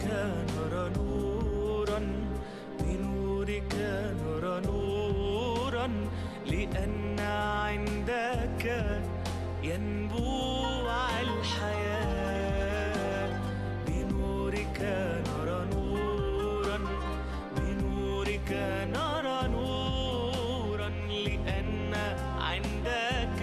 نرى نورا بنورك نرى نورا لأن عندك ينبوع الحياة بنورك نرى نورا بنورك نرى نورا لأن عندك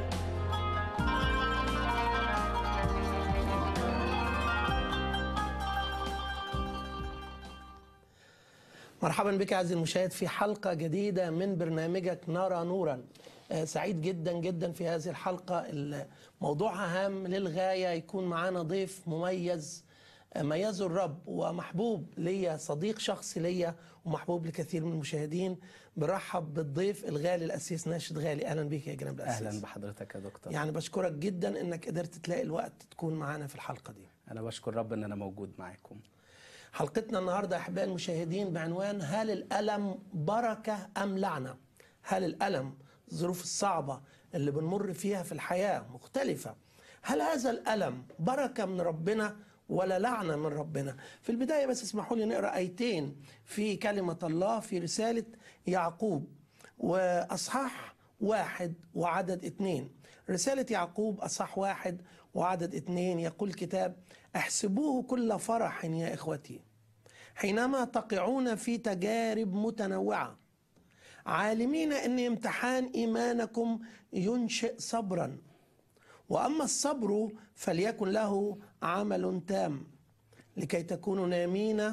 مرحبا بك عزيزي المشاهد في حلقة جديدة من برنامجك نرى نورا آه، سعيد جدا جدا في هذه الحلقة ال- موضوعها هام للغاية يكون معانا ضيف مميز آه، ميزه الرب ومحبوب ليا صديق شخصي ليا ومحبوب لكثير من المشاهدين برحب بالضيف الغالي الأسيس ناشد غالي أهلا بك يا جناب الأسيس اهلا بحضرتك يا دكتور يعني بشكرك جدا انك قدرت تلاقي الوقت تكون معانا في الحلقة دي انا بشكر رب ان انا موجود معاكم حلقتنا النهارده احبائي المشاهدين بعنوان هل الالم بركه ام لعنه؟ هل الالم الظروف الصعبه اللي بنمر فيها في الحياه مختلفه هل هذا الالم بركه من ربنا ولا لعنه من ربنا؟ في البدايه بس اسمحوا لي نقرا ايتين في كلمه الله في رساله يعقوب واصحاح واحد وعدد اتنين رسالة يعقوب أصح واحد وعدد اتنين يقول الكتاب احسبوه كل فرح يا إخوتي حينما تقعون في تجارب متنوعة عالمين أن امتحان إيمانكم ينشئ صبرا وأما الصبر فليكن له عمل تام لكي تكونوا نامين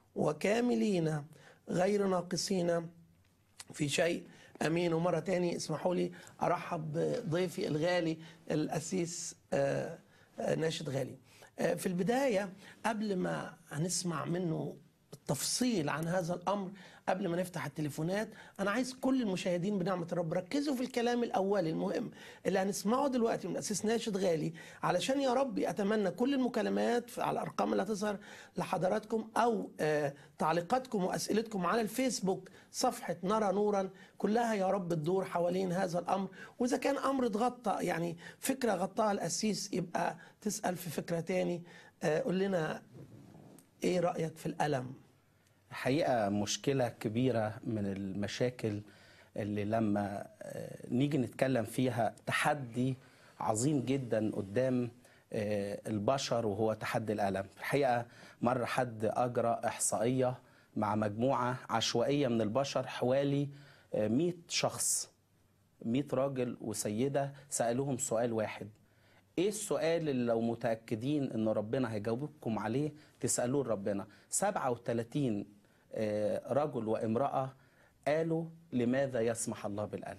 وكاملين غير ناقصين في شيء امين ومره تاني اسمحوا لي ارحب بضيفي الغالي الاسيس آه، آه، ناشد غالي آه، في البدايه قبل ما هنسمع منه التفصيل عن هذا الامر قبل ما نفتح التليفونات انا عايز كل المشاهدين بنعمه الرب ركزوا في الكلام الاولي المهم اللي هنسمعه دلوقتي من اسيس ناشد غالي علشان يا رب اتمنى كل المكالمات في- على الارقام اللي هتظهر لحضراتكم او آه تعليقاتكم واسئلتكم على الفيسبوك صفحه نرى نورا كلها يا رب تدور حوالين هذا الامر واذا كان امر اتغطى يعني فكره غطاها الاسيس يبقى تسال في فكره تاني آه قول لنا ايه رايك في الالم حقيقة مشكلة كبيرة من المشاكل اللي لما آه، نيجي نتكلم فيها تحدي عظيم جدا قدام آه، البشر وهو تحدي الألم الحقيقة مرة حد أجرى إحصائية مع مجموعة عشوائية من البشر حوالي آه، 100 شخص 100 راجل وسيدة سألوهم سؤال واحد ايه السؤال اللي لو متأكدين ان ربنا هيجاوبكم عليه تسألوه لربنا 37 آه، رجل وامرأة قالوا لماذا يسمح الله بالألم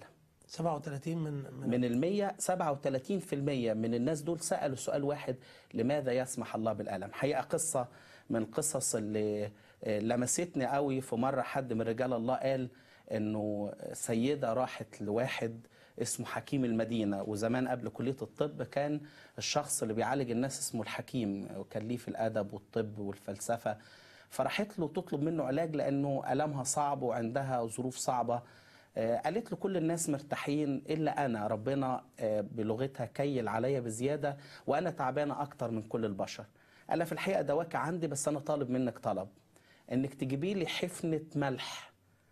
37 من من, من المية 37 في المية من الناس دول سألوا سؤال واحد لماذا يسمح الله بالألم حقيقة قصة من القصص اللي آه، لمستني قوي في مرة حد من رجال الله قال انه سيدة راحت لواحد اسمه حكيم المدينة وزمان قبل كلية الطب كان الشخص اللي بيعالج الناس اسمه الحكيم وكان ليه في الأدب والطب والفلسفة فراحت له تطلب منه علاج لأنه ألمها صعب وعندها ظروف صعبة آه، قالت له كل الناس مرتاحين الا انا ربنا آه، بلغتها كيل عليا بزياده وانا تعبانه اكتر من كل البشر قال لها في الحقيقه دواك عندي بس انا طالب منك طلب انك تجيبي لي حفنه ملح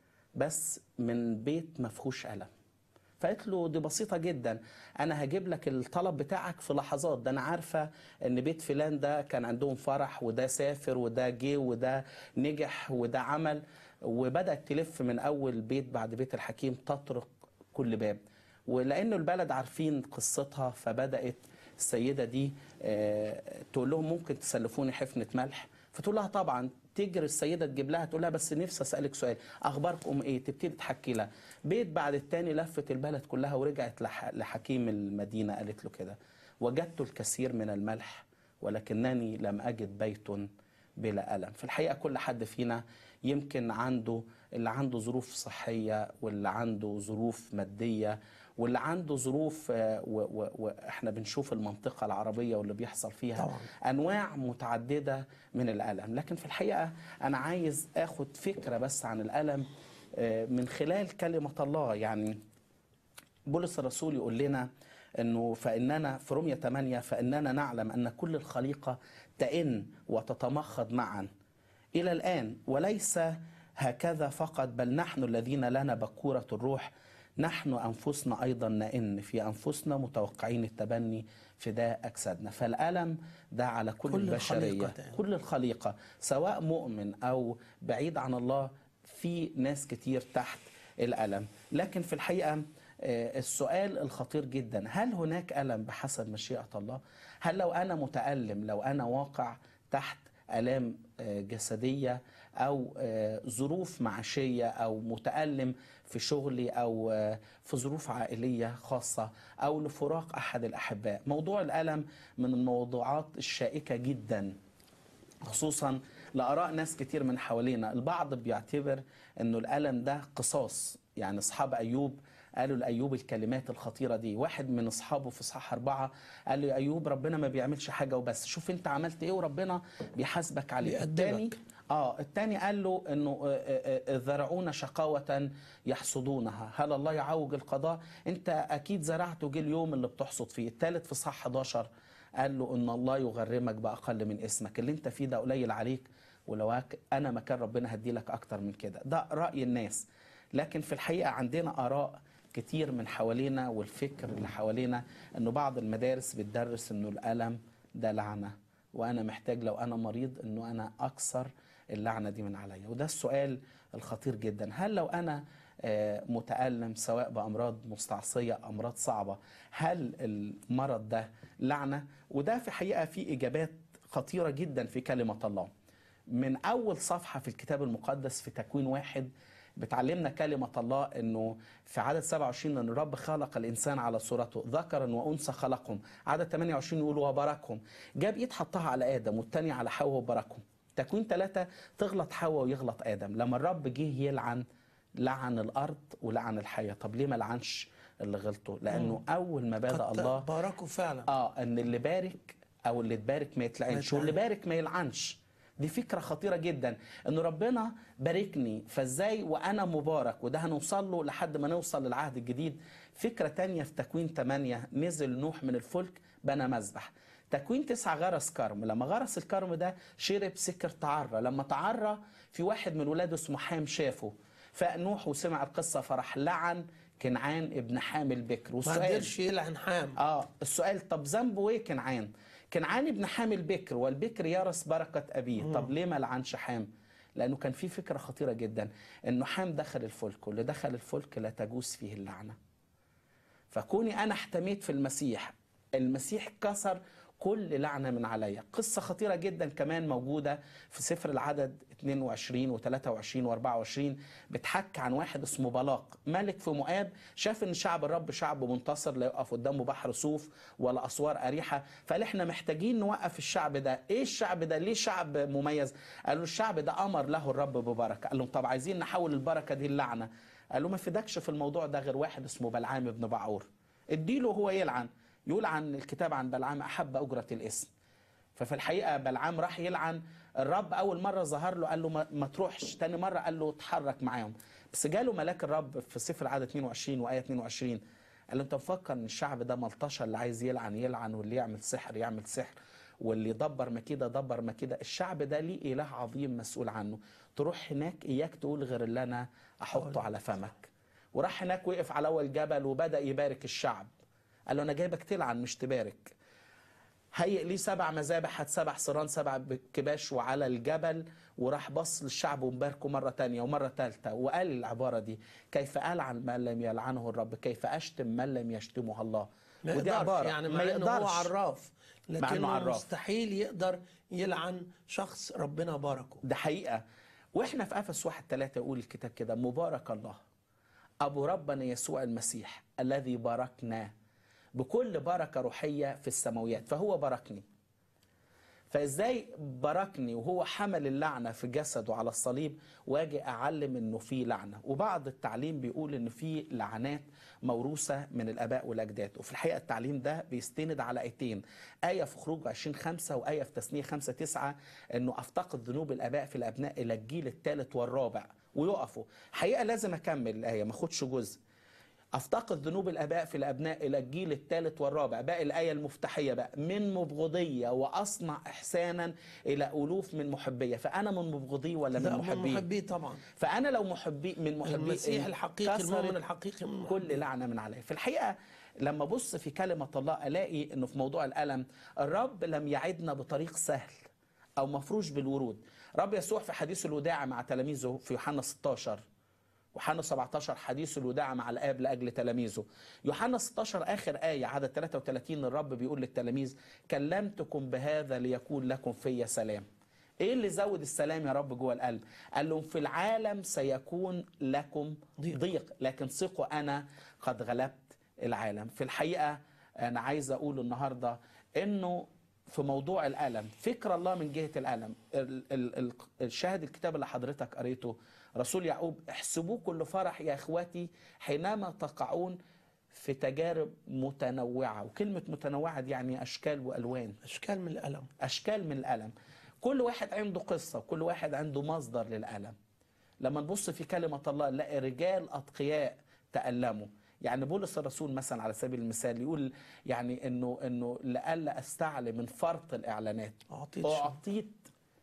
بس من بيت ما فيهوش الم فقالت له دي بسيطه جدا انا هجيب لك الطلب بتاعك في لحظات ده انا عارفه ان بيت فلان ده كان عندهم فرح وده سافر وده جه وده نجح وده عمل وبدات تلف من اول بيت بعد بيت الحكيم تطرق كل باب ولان البلد عارفين قصتها فبدات السيده دي آه، تقول لهم ممكن تسلفوني حفنه ملح فتقول لها طبعا تجري السيده تجيب لها تقول لها بس نفسي اسالك سؤال اخباركم ايه تبتدي تحكي لها بيت بعد التاني لفت البلد كلها ورجعت لح- لحكيم المدينه قالت له كده وجدت الكثير من الملح ولكنني لم اجد بيت بلا الم في الحقيقه كل حد فينا يمكن عنده اللي عنده ظروف صحيه واللي عنده ظروف ماديه واللي عنده ظروف آه، و- و- واحنا بنشوف المنطقه العربيه واللي بيحصل فيها طبعاً. انواع متعدده من الالم لكن في الحقيقه انا عايز اخد فكره بس عن الالم آه، من خلال كلمه الله يعني بولس الرسول يقول لنا انه فاننا في رومية 8 فاننا نعلم ان كل الخليقه تئن وتتمخض معا إلى الآن وليس هكذا فقط بل نحن الذين لنا بكورة الروح نحن أنفسنا أيضا نئن في أنفسنا متوقعين التبني فداء أجسادنا فالألم ده على كل, كل البشرية الخليقة يعني. كل الخليقة سواء مؤمن أو بعيد عن الله في ناس كتير تحت الألم لكن في الحقيقة آه، السؤال الخطير جدا هل هناك ألم بحسب مشيئة الله؟ هل لو أنا متألم لو أنا واقع تحت آلام آه، جسدية أو آه، ظروف معاشية أو متألم في شغلي أو آه، في ظروف عائلية خاصة أو لفراق أحد الأحباء موضوع الألم من الموضوعات الشائكة جدا خصوصا لآراء ناس كتير من حوالينا البعض بيعتبر أنه الألم ده قصاص يعني أصحاب أيوب قالوا لأيوب الكلمات الخطيرة دي واحد من أصحابه في صحاح أربعة قال له يا أيوب ربنا ما بيعملش حاجة وبس شوف أنت عملت إيه وربنا بيحاسبك عليه بيأدبك. التاني اه التاني قال له انه آه، آه، آه، ذرعون شقاوة يحصدونها هل الله يعوج القضاء انت اكيد زرعت وجه اليوم اللي بتحصد فيه التالت في صح 11 قال له ان الله يغرمك باقل من اسمك اللي انت فيه ده قليل عليك ولو هك- انا مكان ربنا هدي لك اكتر من كده ده راي الناس لكن في الحقيقه عندنا اراء كتير من حوالينا والفكر اللي حوالينا انه بعض المدارس بتدرس انه الالم ده لعنه وانا محتاج لو انا مريض انه انا اكسر اللعنه دي من عليا وده السؤال الخطير جدا هل لو انا آه، متالم سواء بامراض مستعصيه امراض صعبه هل المرض ده لعنه وده في حقيقه في اجابات خطيره جدا في كلمه الله من اول صفحه في الكتاب المقدس في تكوين واحد بتعلمنا كلمة الله انه في عدد 27 ان الرب خلق الانسان على صورته ذكرا وانثى خلقهم عدد 28 يقول وباركهم جاب ايد حطها على ادم والتاني على حواء وباركهم تكوين ثلاثة تغلط حواء ويغلط ادم لما الرب جه يلعن لعن الارض ولعن الحياة طب ليه ما لعنش اللي غلطوا لانه اول ما بدا قد الله باركوا فعلا اه ان اللي بارك او اللي تبارك ما يتلعنش ما واللي بارك ما يلعنش دي فكرة خطيرة جدا ان ربنا باركني فازاي وانا مبارك وده هنوصل له لحد ما نوصل للعهد الجديد فكرة تانية في تكوين 8 نزل نوح من الفلك بنى مذبح تكوين تسعة غرس كرم لما غرس الكرم ده شرب سكر تعرى لما تعرى في واحد من ولاده اسمه حام شافه فنوح وسمع القصة فرح لعن كنعان ابن حام البكر ما والسؤال قدرش يلعن حام اه السؤال طب ذنبه ايه كنعان؟ كنعان ابن حام البكر والبكر يرث بركه ابيه، طب ليه ما لعنش حام؟ لانه كان في فكره خطيره جدا انه حام دخل الفلك واللي دخل الفلك لا تجوز فيه اللعنه. فكوني انا احتميت في المسيح المسيح كسر كل لعنه من عليا قصه خطيره جدا كمان موجوده في سفر العدد 22 و23 و24 بتحكي عن واحد اسمه بلاق ملك في مؤاب شاف ان شعب الرب شعب منتصر لا يقف قدامه بحر صوف ولا اسوار اريحه فقال احنا محتاجين نوقف الشعب ده ايه الشعب ده ليه شعب مميز قالوا الشعب ده امر له الرب ببركه قال لهم طب عايزين نحول البركه دي اللعنه قال له ما فدكش في الموضوع ده غير واحد اسمه بلعام بن بعور اديله هو يلعن يقول عن الكتاب عن بلعام احب اجره الاسم ففي الحقيقه بلعام راح يلعن الرب اول مره ظهر له قال له ما, ما تروحش تاني مره قال له اتحرك معاهم بس جاله ملاك الرب في سفر عدد 22 وايه 22 قال له انت مفكر ان الشعب ده ملطشه اللي عايز يلعن يلعن واللي يعمل سحر يعمل سحر واللي يدبر مكيده دبر مكيده الشعب ده ليه اله عظيم مسؤول عنه تروح هناك اياك تقول غير اللي انا احطه على فمك وراح هناك وقف على اول جبل وبدا يبارك الشعب قال له انا جايبك تلعن مش تبارك هيئ لي سبع مذابح هات سبع صران سبع كباش وعلى الجبل وراح بص للشعب ومباركه مرة تانية ومرة تالتة وقال العبارة دي كيف ألعن من لم يلعنه الرب كيف أشتم من لم يشتمه الله ما ودي يقدرش عبارة يعني ما مع انه هو يقدرش عراف مع لكنه إنه عراف. مستحيل يقدر يلعن شخص ربنا باركه ده حقيقة واحنا في افس واحد ثلاثة يقول الكتاب كده مبارك الله ابو ربنا يسوع المسيح الذي باركنا بكل بركة روحية في السماويات فهو باركني فازاي باركني وهو حمل اللعنة في جسده على الصليب واجي اعلم انه في لعنة وبعض التعليم بيقول ان في لعنات موروثة من الاباء والاجداد وفي الحقيقة التعليم ده بيستند على ايتين آية في خروج 20 5 وآية في تثنية 5 9 انه افتقد ذنوب الاباء في الابناء الى الجيل الثالث والرابع ويقفوا حقيقة لازم اكمل الآية ما اخدش جزء افتقد ذنوب الاباء في الابناء الى الجيل الثالث والرابع بقى الايه المفتاحيه بقى من مبغضيه واصنع احسانا الى الوف من محبيه فانا من مبغضيه ولا من لا من محبيه محبيه طبعا فانا لو محبي من محبي المسيح الحقيقي كسرت المؤمن الحقيقي من كل لعنه من عليه في الحقيقه لما ابص في كلمه الله الاقي انه في موضوع الالم الرب لم يعدنا بطريق سهل او مفروش بالورود رب يسوع في حديث الوداع مع تلاميذه في يوحنا 16 يوحنا 17 حديث الوداع مع الاب لاجل تلاميذه يوحنا 16 اخر ايه عدد 33 الرب بيقول للتلاميذ كلمتكم بهذا ليكون لكم في سلام ايه اللي زود السلام يا رب جوه القلب قال لهم في العالم سيكون لكم ضيق. ضيق لكن ثقوا انا قد غلبت العالم في الحقيقه انا عايز اقول النهارده انه في موضوع الالم فكر الله من جهه الالم ال- ال- ال- الشاهد الكتاب اللي حضرتك قريته رسول يعقوب احسبوه كل فرح يا اخواتي حينما تقعون في تجارب متنوعه وكلمه متنوعه دي يعني اشكال والوان اشكال من الالم اشكال من الالم كل واحد عنده قصه وكل واحد عنده مصدر للالم لما نبص في كلمه الله نلاقي رجال اتقياء تالموا يعني بولس الرسول مثلا على سبيل المثال يقول يعني انه انه لئلا استعلي من فرط الاعلانات أعطيت شوكة. اعطيت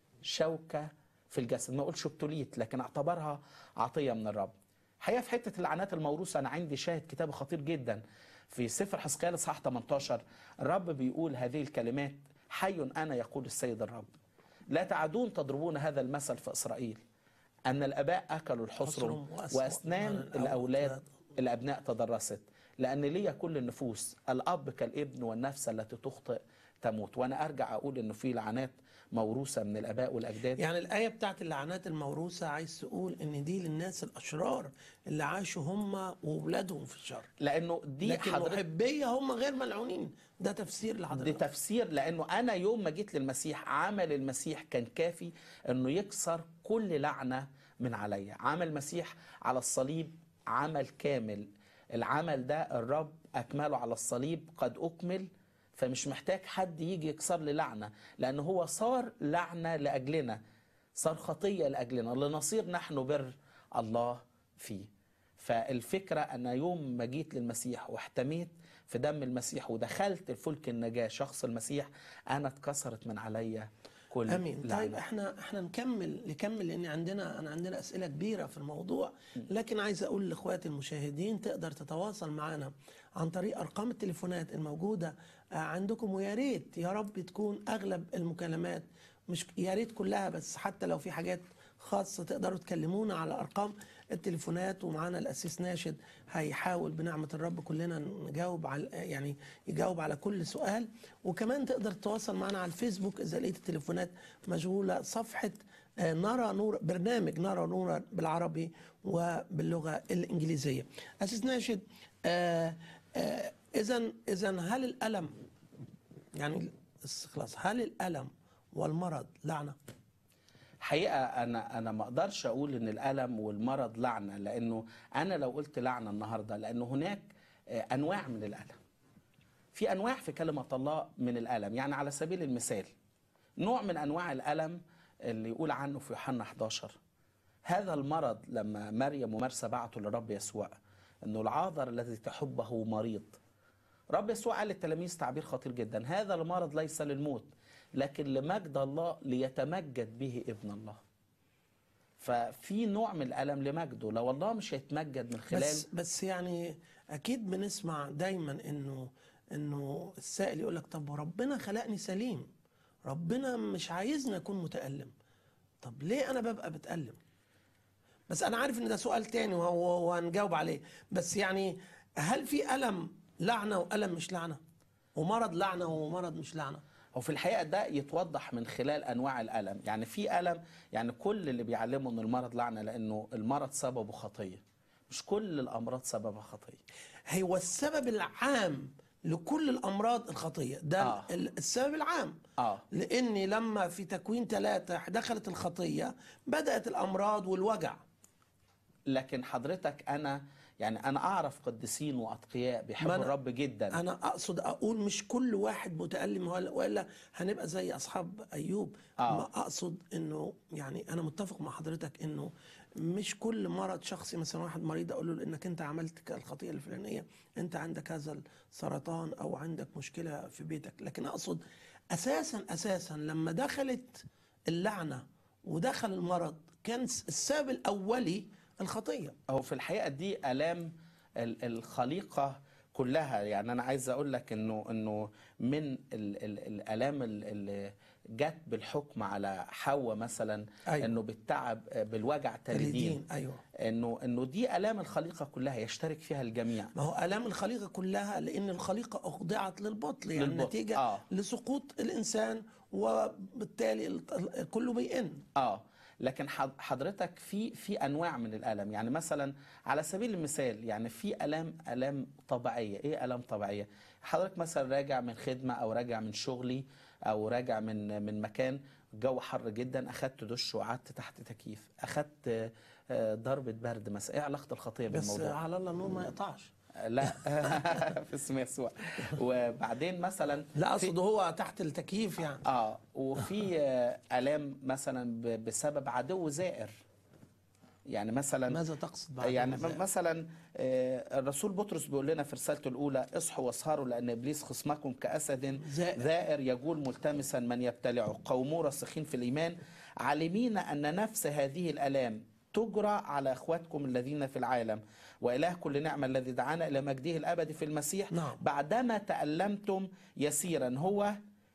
شوكه في الجسد ما اقولش ابتليت لكن اعتبرها عطيه من الرب حقيقه في حته اللعنات الموروثه انا عندي شاهد كتابي خطير جدا في سفر حسقيال اصحاح 18 الرب بيقول هذه الكلمات حي انا يقول السيد الرب لا تعدون تضربون هذا المثل في اسرائيل ان الاباء اكلوا الحصرم حصرم وأسوأ واسنان من الاولاد الأولاد. الابناء تدرست لان لي كل النفوس الاب كالابن والنفس التي تخطئ تموت وانا ارجع اقول انه في لعنات موروثه من الاباء والاجداد يعني الآية بتاعت اللعنات الموروثة عايز تقول إن دي للناس الأشرار اللي عاشوا هم وأولادهم في الشر لانه دي لكن حضرتك محبية هم غير ملعونين ده تفسير دي لحضرتك تفسير لانه انا يوم ما جيت للمسيح عمل المسيح كان كافي انه يكسر كل لعنه من عليا عمل المسيح على الصليب عمل كامل العمل ده الرب اكمله على الصليب قد اكمل فمش محتاج حد يجي يكسر لي لعنه لان هو صار لعنه لاجلنا صار خطيه لاجلنا لنصير نحن بر الله فيه فالفكره ان يوم ما جيت للمسيح واحتميت في دم المسيح ودخلت الفلك النجاه شخص المسيح انا اتكسرت من عليا كل امين لعنة. طيب احنا احنا نكمل نكمل لان عندنا انا عندنا اسئله كبيره في الموضوع لكن عايز اقول لاخواتي المشاهدين تقدر تتواصل معنا عن طريق ارقام التليفونات الموجوده آه، عندكم ويا ريت يا رب تكون اغلب المكالمات مش يا ريت كلها بس حتى لو في حاجات خاصة تقدروا تكلمونا على أرقام التليفونات ومعانا الأسيس ناشد هيحاول بنعمة الرب كلنا نجاوب على يعني يجاوب على كل سؤال وكمان تقدر تتواصل معنا على الفيسبوك إذا لقيت التليفونات مشغولة صفحة آه، نرى نور برنامج نرى نورا بالعربي وباللغة الإنجليزية أسيس ناشد إذا إذا هل الألم يعني خلاص هل الألم والمرض لعنة؟ حقيقه انا انا ما اقدرش اقول ان الالم والمرض لعنه لانه انا لو قلت لعنه النهارده لانه هناك آه، انواع من الالم في انواع في كلمه الله من الالم يعني على سبيل المثال نوع من انواع الالم اللي يقول عنه في يوحنا 11 هذا المرض لما مريم ومرسى بعتوا لرب يسوع انه العاذر الذي تحبه مريض رب يسوع قال للتلاميذ تعبير خطير جدا هذا المرض ليس للموت لكن لمجد الله ليتمجد به ابن الله ففي نوع من الالم لمجده لو الله مش هيتمجد من خلال بس بس يعني اكيد بنسمع دايما انه انه السائل يقول لك طب وربنا خلقني سليم ربنا مش عايزني اكون متالم طب ليه انا ببقى بتالم بس انا عارف ان ده سؤال تاني وهو- وهنجاوب عليه بس يعني هل في الم لعنه والم مش لعنه ومرض لعنه ومرض مش لعنه وفي الحقيقه ده يتوضح من خلال انواع الالم يعني في الم يعني كل اللي بيعلموا ان المرض لعنه لانه المرض سببه خطيه مش كل الامراض سببها خطيه هو السبب العام لكل الامراض الخطيه ده آه. ال- السبب العام اه لاني لما في تكوين ثلاثة دخلت الخطيه بدات الامراض والوجع لكن حضرتك انا يعني انا اعرف قديسين واتقياء ما بيحبوا أنا- الرب جدا انا اقصد اقول مش كل واحد متالم ولا, ولا هنبقى زي اصحاب ايوب آه. ما اقصد انه يعني انا متفق مع حضرتك انه مش كل مرض شخصي مثلا واحد مريض اقول له انك انت عملت ك- الخطيئه الفلانيه انت عندك هذا السرطان او عندك مشكله في بيتك لكن اقصد اساسا اساسا لما دخلت اللعنه ودخل المرض كان السبب الاولي الخطيه هو في الحقيقه دي الام ال- الخليقه كلها يعني انا عايز اقول لك انه انه من ال ال الالام ال- اللي جت بالحكم على حواء مثلا أيوة. انه بالتعب بالوجع تلدين الدين ايوه انه انه دي الام الخليقه كلها يشترك فيها الجميع ما هو آلام الخليقة كلها لأن الخليقة أخضعت للبطل يعني للبطل، نتيجة آه. لسقوط الإنسان وبالتالي ال- ال- كله بيئن اه لكن حض- حضرتك في في انواع من الالم يعني مثلا على سبيل المثال يعني في الام الام طبيعيه ايه الام طبيعيه حضرتك مثلا راجع من خدمه او راجع من شغلي او راجع من من مكان الجو حر جدا اخدت دش وقعدت تحت تكييف اخدت آه، ضربه برد مثلا ايه علاقه الخطيه بس بالموضوع على الله النور ما يقطعش لا في اسم يسوع وبعدين مثلا لا في- أقصد هو تحت التكييف يعني اه وفي آه، الام مثلا ب- بسبب عدو زائر يعني مثلا ماذا تقصد بعد يعني هذا؟ م- مثلا آه، الرسول بطرس بيقول لنا في رسالته الاولى اصحوا واسهروا لان ابليس خصمكم كاسد زائر. ذائر يجول ملتمسا من يبتلعه قوموا راسخين في الايمان عالمين ان نفس هذه الالام تجرى على اخواتكم الذين في العالم واله كل نعمه الذي دعانا الى مجده الابدي في المسيح نعم. بعدما تالمتم يسيرا هو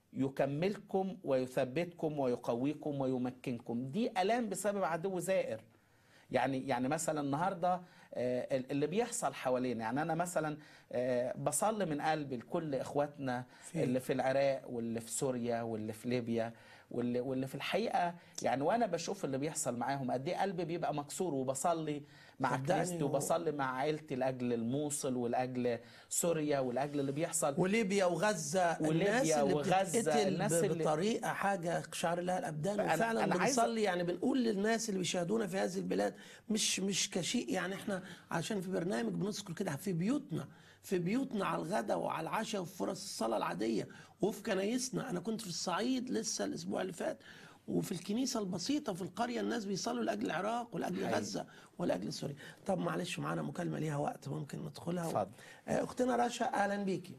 يكملكم ويثبتكم ويقويكم ويمكنكم دي الام بسبب عدو زائر يعني يعني مثلا النهارده آه، اللي بيحصل حوالينا يعني انا مثلا آه، بصلي من قلبي لكل اخواتنا في- اللي في العراق واللي في سوريا واللي في ليبيا واللي واللي في الحقيقه يعني وانا بشوف اللي بيحصل معاهم قد ايه قلبي بيبقى مكسور وبصلي مع صدقني كنيستي هو- وبصلي مع عيلتي لاجل الموصل ولاجل سوريا ولاجل اللي بيحصل وليبيا وغزة وليبيا الناس اللي وغزة، بتتقتل الناس ب- اللي- بطريقة حاجة قشعر لها الأبدان أنا- وفعلا أنا عايز- بنصلي يعني بنقول للناس اللي بيشاهدونا في هذه البلاد مش مش كشيء يعني احنا عشان في برنامج بنذكر كده في بيوتنا في بيوتنا على الغداء وعلى العشاء وفي فرص الصلاة العادية وفي كنايسنا أنا كنت في الصعيد لسه الأسبوع اللي فات وفي الكنيسة البسيطة في القرية الناس بيصلوا لأجل العراق ولأجل حقيقي. غزة ولأجل سوريا طب معلش معانا مكالمة ليها وقت ممكن ندخلها اتفضل. آه، أختنا رشا أهلا بيكي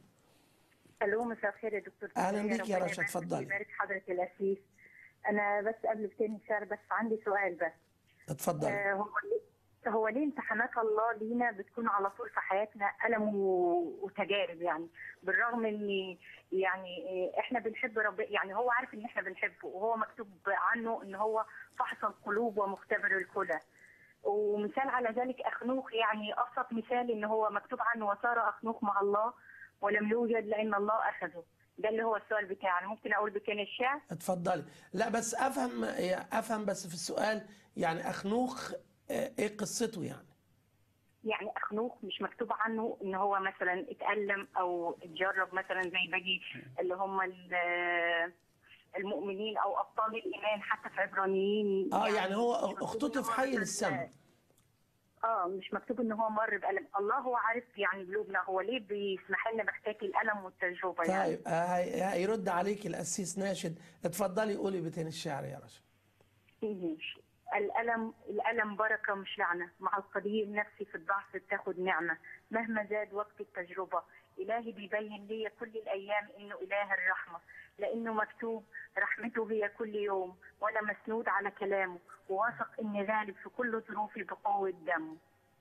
الو مساء الخير يا دكتور أهلاً سوريا. بيك يا ربنا رشا، يبارك- اتفضلي. يبارك حضرة الأسيس أنا بس قبل بتاني شهر بس عندي سؤال بس اتفضل آه هو ليه هو ليه امتحانات الله لينا بتكون على طول في حياتنا ألم و- وتجارب يعني بالرغم ان يعني آه، احنا بنحب رب يعني هو عارف ان احنا بنحبه وهو مكتوب عنه ان هو فحص القلوب ومختبر الكلى ومثال على ذلك اخنوخ يعني ابسط مثال ان هو مكتوب عنه وصار اخنوخ مع الله ولم يوجد لان الله اخذه ده اللي هو السؤال بتاعي أنا ممكن اقول بكان الشعر اتفضلي لا بس افهم افهم بس في السؤال يعني اخنوخ آه، ايه قصته يعني يعني اخنوخ مش مكتوب عنه ان هو مثلا اتالم او اتجرب مثلا زي باقي اللي هم ال- المؤمنين او ابطال الايمان حتى في عبرانيين اه يعني هو مش مكتوب إن اختطف هو حي مثلاً- للسماء اه مش مكتوب ان هو مر بالم الله هو عارف يعني قلوبنا هو ليه بيسمح لنا بحكايه الالم والتجربه يعني طيب آه، هي- هيرد عليك القسيس ناشد اتفضلي قولي بيتين الشعر يا رشا ماشي. الألم الألم بركة مش لعنة مع القدير نفسي في الضعف بتاخد نعمة مهما زاد وقت التجربة إلهي بيبين لي كل الأيام إنه إله الرحمة لأنه مكتوب رحمته هي كل يوم وأنا مسنود على كلامه وواثق إني غالب في كل ظروفي بقوة دمه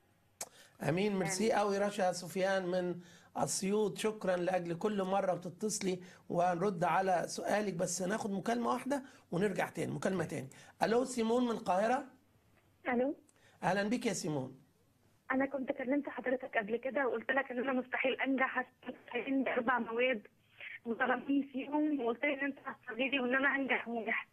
امين ميرسي قوي رشا سفيان من اسيوط شكرا لاجل كل مره بتتصلي ونرد على سؤالك بس ناخد مكالمه واحده ونرجع تاني مكالمه تاني الو سيمون من القاهره الو اهلا بك يا سيمون انا كنت كلمت حضرتك قبل كده وقلت لك ان انا مستحيل انجح عندي اربع مواد وظلمتني فيهم وقلت لي ان انت هتصلي لي وان انا انجح ونجحت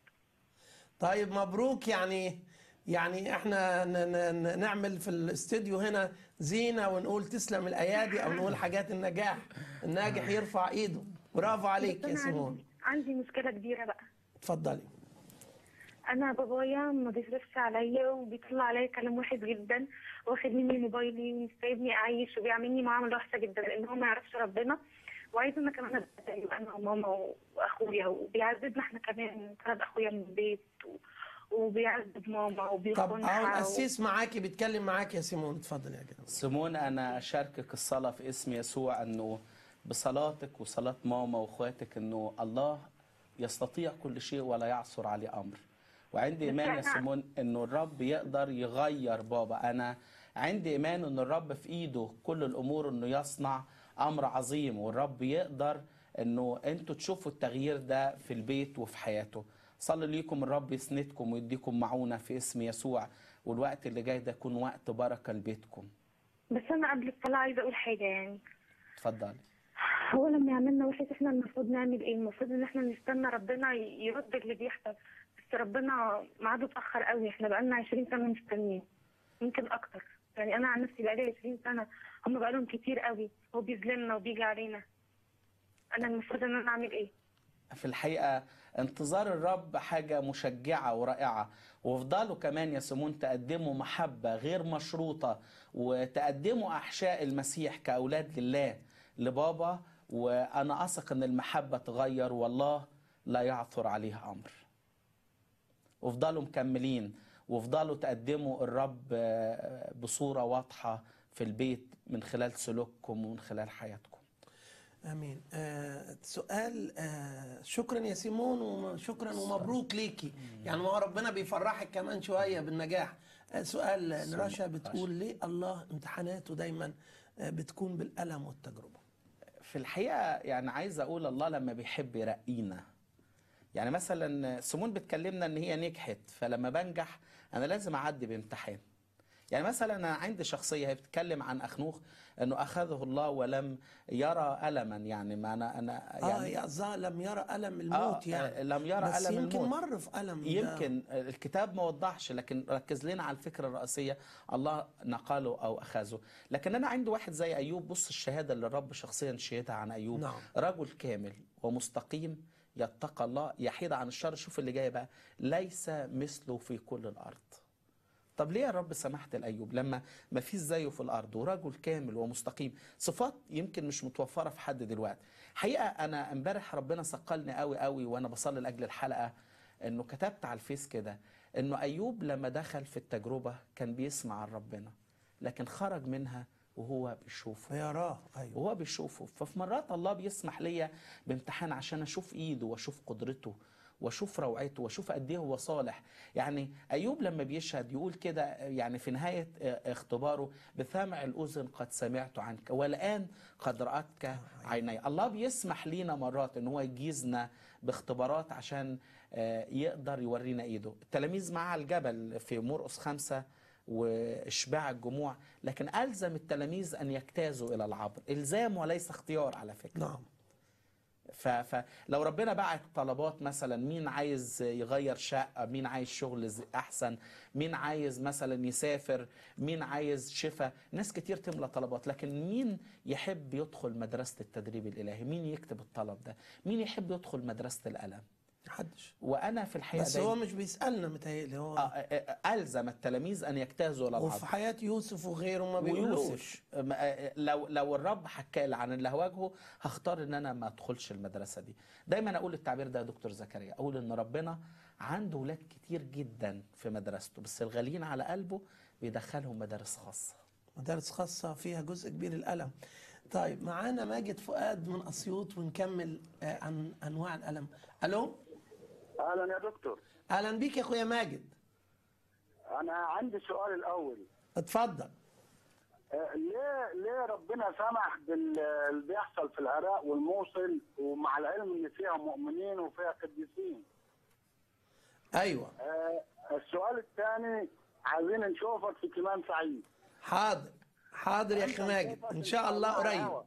طيب مبروك يعني يعني احنا ن- ن- ن- نعمل في الاستوديو هنا زينه ونقول تسلم الايادي او نقول حاجات النجاح الناجح يرفع ايده برافو عليك بس يا أنا سيمون عندي, عندي مشكله كبيره بقى اتفضلي انا بابايا ما بيصرفش عليا وبيطلع عليا كلام وحش جدا واخد مني موبايلي ومش سايبني اعيش وبيعاملني معامله وحشه جدا لان هو ما يعرفش ربنا وعايز انا كمان ابقى زيه انا وماما واخويا وبيعذبنا احنا كمان طرد اخويا من البيت و... وبيعذب ماما طب وبيخونها اهو و... القسيس معاكي بيتكلم معاك يا سيمون اتفضل يا جدع سيمون انا اشاركك الصلاه في اسم يسوع انه بصلاتك وصلاه ماما واخواتك انه الله يستطيع كل شيء ولا يعثر عليه امر وعندي ايمان يا سيمون انه الرب يقدر يغير بابا انا عندي ايمان ان الرب في ايده كل الامور انه يصنع امر عظيم والرب يقدر انه انتوا تشوفوا التغيير ده في البيت وفي حياته صلي ليكم الرب يسندكم ويديكم معونه في اسم يسوع والوقت اللي جاي ده يكون وقت بركه لبيتكم بس انا قبل الصلاه عايزه اقول حاجه يعني اتفضلي هو لما يعملنا وحش احنا المفروض نعمل ايه؟ المفروض ان احنا نستنى ربنا يرد اللي بيحصل بس ربنا ميعاده اتاخر قوي احنا بقالنا 20 سنه مستنيين يمكن اكتر يعني انا عن نفسي بقالي 20 سنه هم بقالهم كتير قوي هو بيظلمنا وبيجي علينا انا المفروض ان انا اعمل ايه؟ في الحقيقة انتظار الرب حاجة مشجعة ورائعة وافضلوا كمان يا سمون تقدموا محبة غير مشروطة وتقدموا أحشاء المسيح كأولاد لله لبابا وأنا أثق أن المحبة تغير والله لا يعثر عليها أمر وافضلوا مكملين وافضلوا تقدموا الرب آه، بصورة واضحة في البيت من خلال سلوككم ومن خلال حياتكم امين آه سؤال آه شكرا يا سيمون وشكرا ومبروك ليكي يعني ما هو ربنا بيفرحك كمان شويه بالنجاح آه سؤال نراشا بتقول ليه الله امتحاناته دايما آه بتكون بالالم والتجربه في الحقيقة يعني عايز أقول الله لما بيحب يرقينا يعني مثلا سمون بتكلمنا إن هي نجحت فلما بنجح أنا لازم أعدي بامتحان يعني مثلا أنا عندي شخصية هي بتتكلم عن أخنوخ إنه أخذه الله ولم يرى ألما يعني ما أنا أنا اه يعني يا ظا لم يرى الم الموت آه، يعني لم يرى بس ألم يمكن الموت. مر في الم ده. يمكن الكتاب ما وضحش لكن ركز لنا على الفكرة الرئيسية الله نقله أو أخذه لكن أنا عندي واحد زي أيوب بص الشهادة اللي الرب شخصيا شهدها عن أيوب نعم. رجل كامل ومستقيم يتقى الله يحيد عن الشر شوف اللي جاي بقى ليس مثله في كل الأرض طب ليه يا رب سمحت لأيوب لما ما فيش زيه في الأرض ورجل كامل ومستقيم صفات يمكن مش متوفرة في حد دلوقتي حقيقة أنا امبارح ربنا ثقلني قوي قوي وأنا بصلي لأجل الحلقة إنه كتبت على الفيس كده إنه أيوب لما دخل في التجربة كان بيسمع عن ربنا لكن خرج منها وهو بيشوفه يراه ايوه وهو بيشوفه ففي مرات الله بيسمح ليا بامتحان عشان اشوف ايده واشوف قدرته واشوف روعته واشوف قد ايه هو صالح يعني ايوب لما بيشهد يقول كده يعني في نهايه اختباره بثمع الاذن قد سمعت عنك والان قد راتك عيني الله بيسمح لينا مرات ان هو يجيزنا باختبارات عشان آه، يقدر يورينا ايده التلاميذ معاه على الجبل في مرقس خمسة واشباع الجموع لكن الزم التلاميذ ان يجتازوا الى العبر الزام وليس اختيار على فكره نعم ف- فلو ربنا بعت طلبات مثلا مين عايز يغير شقة مين عايز شغل ز- أحسن مين عايز مثلا يسافر مين عايز شفاء ناس كتير تملى طلبات لكن مين يحب يدخل مدرسة التدريب الإلهي مين يكتب الطلب ده مين يحب يدخل مدرسة الألم محدش وأنا في الحقيقة بس هو دايما مش بيسالنا متهيألي هو آه، آه، آه، ألزم التلاميذ أن يجتازوا إلى العبر وفي حياه يوسف وغيره ما بيقولوش ويوسف م- آه، لو لو الرب حكى لي عن اللي هواجهه هختار ان انا ما ادخلش المدرسه دي دايما اقول التعبير ده يا دكتور زكريا اقول ان ربنا عنده ولاد كتير جدا في مدرسته بس الغاليين على قلبه بيدخلهم مدارس خاصه مدارس خاصة فيها جزء كبير الألم طيب معانا ماجد فؤاد من أسيوط ونكمل آه، عن أنواع الألم ألو اهلا يا دكتور أهلا بيك يا أخويا ماجد انا عندي سؤال الاول اتفضل آه، ليه ليه ربنا سمح باللي بيحصل في العراق والموصل ومع العلم ان فيها مؤمنين وفيها قديسين أيوة آه، السؤال الثاني عايزين نشوفك في كمان سعيد حاضر حاضر يا أخي ماجد إن شاء الله قريب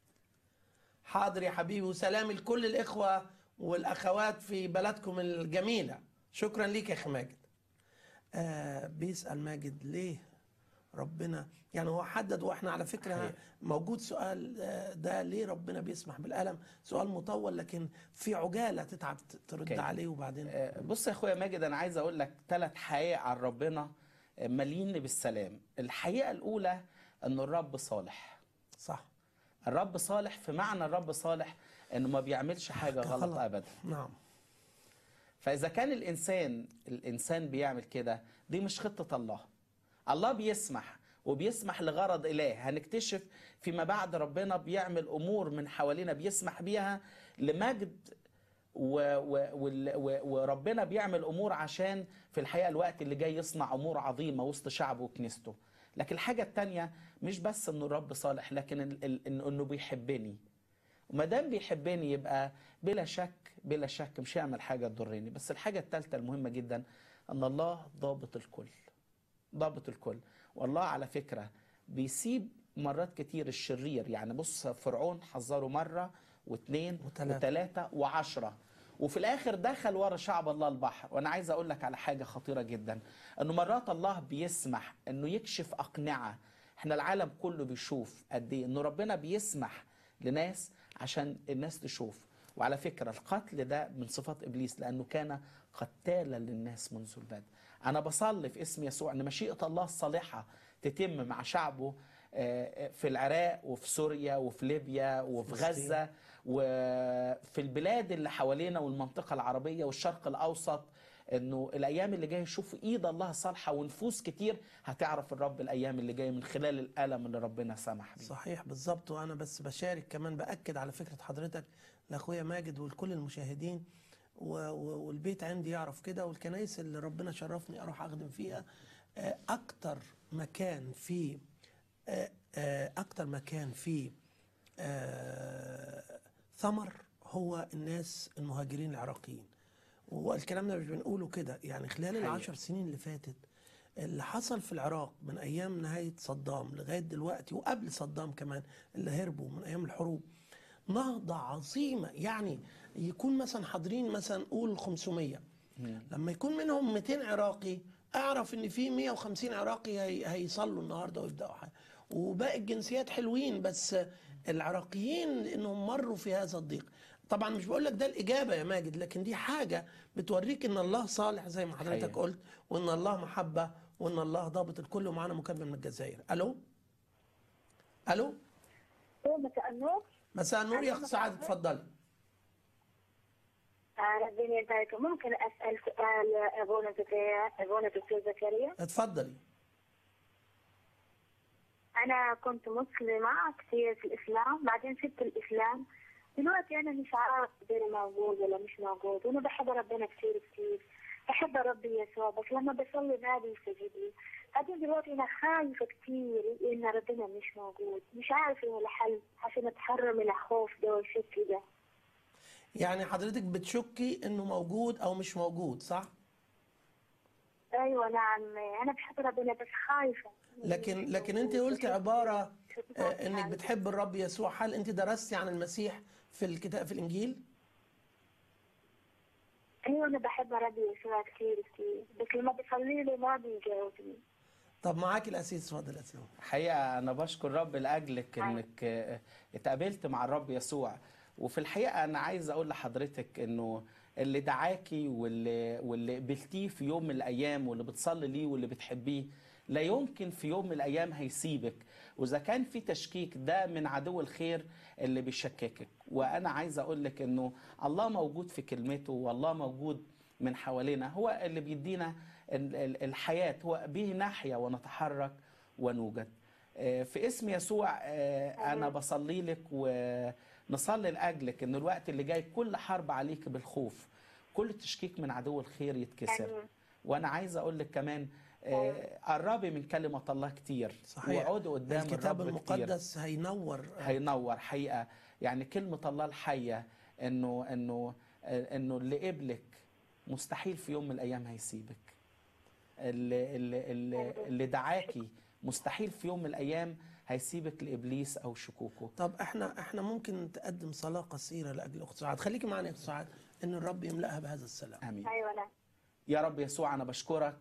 حاضر يا حبيبي وسلام لكل الإخوة والأخوات في بلدكم الجميلة شكرا ليك يا أخي ماجد آه بيسأل ماجد ليه ربنا يعني هو حدد واحنا على فكره حقيقة. موجود سؤال آه، ده ليه ربنا بيسمح بالالم سؤال مطول لكن في عجاله تتعب ت- ترد أوكي. عليه وبعدين آه، بص يا اخويا ماجد انا عايز اقول لك ثلاث حقائق عن ربنا آه، مليين بالسلام الحقيقه الاولى ان الرب صالح صح الرب صالح في معنى الرب صالح انه ما بيعملش حاجه غلط غلط. ابدا نعم فاذا كان الانسان الانسان بيعمل كده دي مش خطه الله الله بيسمح وبيسمح لغرض اله هنكتشف فيما بعد ربنا بيعمل امور من حوالينا بيسمح بيها لمجد و و وال- و وربنا بيعمل امور عشان في الحقيقه الوقت اللي جاي يصنع امور عظيمه وسط شعبه وكنيسته لكن الحاجه التانية مش بس انه الرب صالح لكن ال- ال- إنه انه بيحبني وما دام بيحبني يبقى بلا شك بلا شك مش هيعمل حاجه تضرني بس الحاجه الثالثه المهمه جدا ان الله ضابط الكل ضابط الكل والله على فكره بيسيب مرات كتير الشرير يعني بص فرعون حذره مره واثنين وتلاتة. وثلاثه وعشره وفي الاخر دخل ورا شعب الله البحر وانا عايز اقول لك على حاجه خطيره جدا انه مرات الله بيسمح انه يكشف اقنعه احنا العالم كله بيشوف قد ايه انه ربنا بيسمح لناس عشان الناس تشوف وعلى فكره القتل ده من صفات ابليس لانه كان قتالا للناس منذ البدء انا بصلي في اسم يسوع ان مشيئه الله الصالحه تتم مع شعبه آه، في العراق وفي سوريا وفي ليبيا وفي فلسطين. غزه وفي البلاد اللي حوالينا والمنطقه العربيه والشرق الاوسط انه الايام اللي جايه شوف ايد الله صالحه ونفوس كتير هتعرف الرب الايام اللي جايه من خلال الالم اللي ربنا سمح بيه صحيح بالظبط وانا بس بشارك كمان باكد على فكره حضرتك لاخويا ماجد ولكل المشاهدين و- و- والبيت عندي يعرف كده والكنايس اللي ربنا شرفني اروح اخدم فيها آه، اكتر مكان فيه آه، آه، اكتر مكان فيه آه، ثمر هو الناس المهاجرين العراقيين والكلام ده مش بنقوله كده يعني خلال حقيقة. العشر سنين اللي فاتت اللي حصل في العراق من ايام نهايه صدام لغايه دلوقتي وقبل صدام كمان اللي هربوا من ايام الحروب نهضه عظيمه يعني يكون مثلا حاضرين مثلا قول 500 لما يكون منهم 200 عراقي اعرف ان في 150 عراقي هي هيصلوا النهارده ويبداوا حاجه وباقي الجنسيات حلوين بس العراقيين لانهم مروا في هذا الضيق طبعا مش بقول لك ده الاجابه يا ماجد لكن دي حاجه بتوريك ان الله صالح زي ما حضرتك حقيقة. قلت وان الله محبه وان الله ضابط الكل ومعانا مكمل من الجزائر الو الو مساء النور مساء النور يا اخت سعاد اتفضلي ربنا يبارك ممكن اسال سؤال ابونا زكريا ابونا دكتور زكريا اتفضلي انا كنت مسلمه كثير في الاسلام بعدين سبت الاسلام دلوقتي انا مش عارف ربنا موجود ولا مش موجود وانا بحب ربنا كثير كثير بحب ربي يسوع بس لما بصلي ما بيستجيب لي بعدين دلوقتي انا خايفه كثير ان ربنا مش موجود مش عارفه ايه الحل عشان اتحرر من الخوف ده والشك ده يعني حضرتك بتشكي انه موجود او مش موجود صح ايوه نعم انا بحب ربنا بس خايفه لكن لكن انت قلت عباره آه، انك بتحب الرب يسوع هل انت درستي عن المسيح في الكتاب في الانجيل ايوه انا بحب ربي يسوع كثير كثير بس لما بصلي له ما بيجاوبني طب معاك الاسيس اتفضل يا اسيس حقيقة أنا بشكر رب لأجلك إنك آه، اتقابلت مع الرب يسوع وفي الحقيقة أنا عايز أقول لحضرتك إنه اللي دعاكي واللي واللي قبلتيه في يوم من الأيام واللي بتصلي ليه واللي بتحبيه لا يمكن في يوم من الأيام هيسيبك وإذا كان في تشكيك ده من عدو الخير اللي بيشككك وأنا عايز أقول لك إنه الله موجود في كلمته والله موجود من حوالينا هو اللي بيدينا ال- ال- الحياة هو به نحيا ونتحرك ونوجد آه، في اسم يسوع آه، أنا بصلي لك ونصلي لأجلك إن الوقت اللي جاي كل حرب عليك بالخوف كل تشكيك من عدو الخير يتكسر آمين. وأنا عايز أقول لك كمان آه، قربي من كلمة الله كتير صحيح وقعدي قدام الكتاب الرب كتير المقدس هينور هينور حقيقه يعني كلمه الله الحيه انه انه انه اللي قبلك مستحيل في يوم من الايام هيسيبك اللي اللي اللي, اللي دعاكي مستحيل في يوم من الايام هيسيبك لابليس او شكوكه طب احنا احنا ممكن تقدم صلاه قصيره لاجل اخت سعاد خليكي معنا يا اخت سعاد ان الرب يملاها بهذا السلام امين ايوه نعم يا رب يسوع انا بشكرك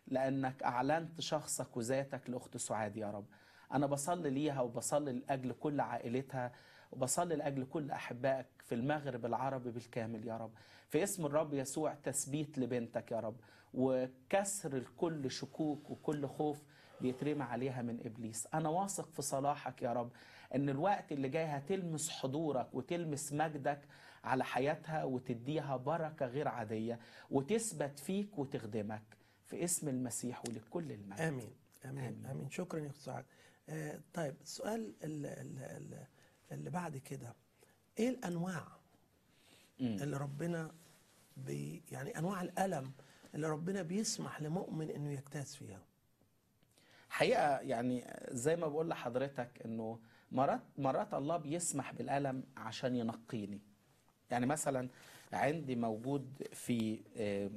لانك اعلنت شخصك وذاتك لاخت سعاد يا رب انا بصلي ليها وبصلي لاجل كل عائلتها وبصلي لاجل كل احبائك في المغرب العربي بالكامل يا رب في اسم الرب يسوع تثبيت لبنتك يا رب وكسر لكل شكوك وكل خوف بيترمى عليها من ابليس انا واثق في صلاحك يا رب ان الوقت اللي جاي هتلمس حضورك وتلمس مجدك على حياتها وتديها بركه غير عاديه وتثبت فيك وتخدمك في اسم المسيح ولكل المجد امين امين آمين. امين شكرا يا اخت سعاد آه طيب السؤال اللي, اللي, اللي بعد كده ايه الانواع مم. اللي ربنا بي يعني انواع الالم اللي ربنا بيسمح لمؤمن انه يجتاز فيها حقيقه يعني زي ما بقول لحضرتك انه مرات مرات الله بيسمح بالالم عشان ينقيني يعني مثلا عندي موجود في آه،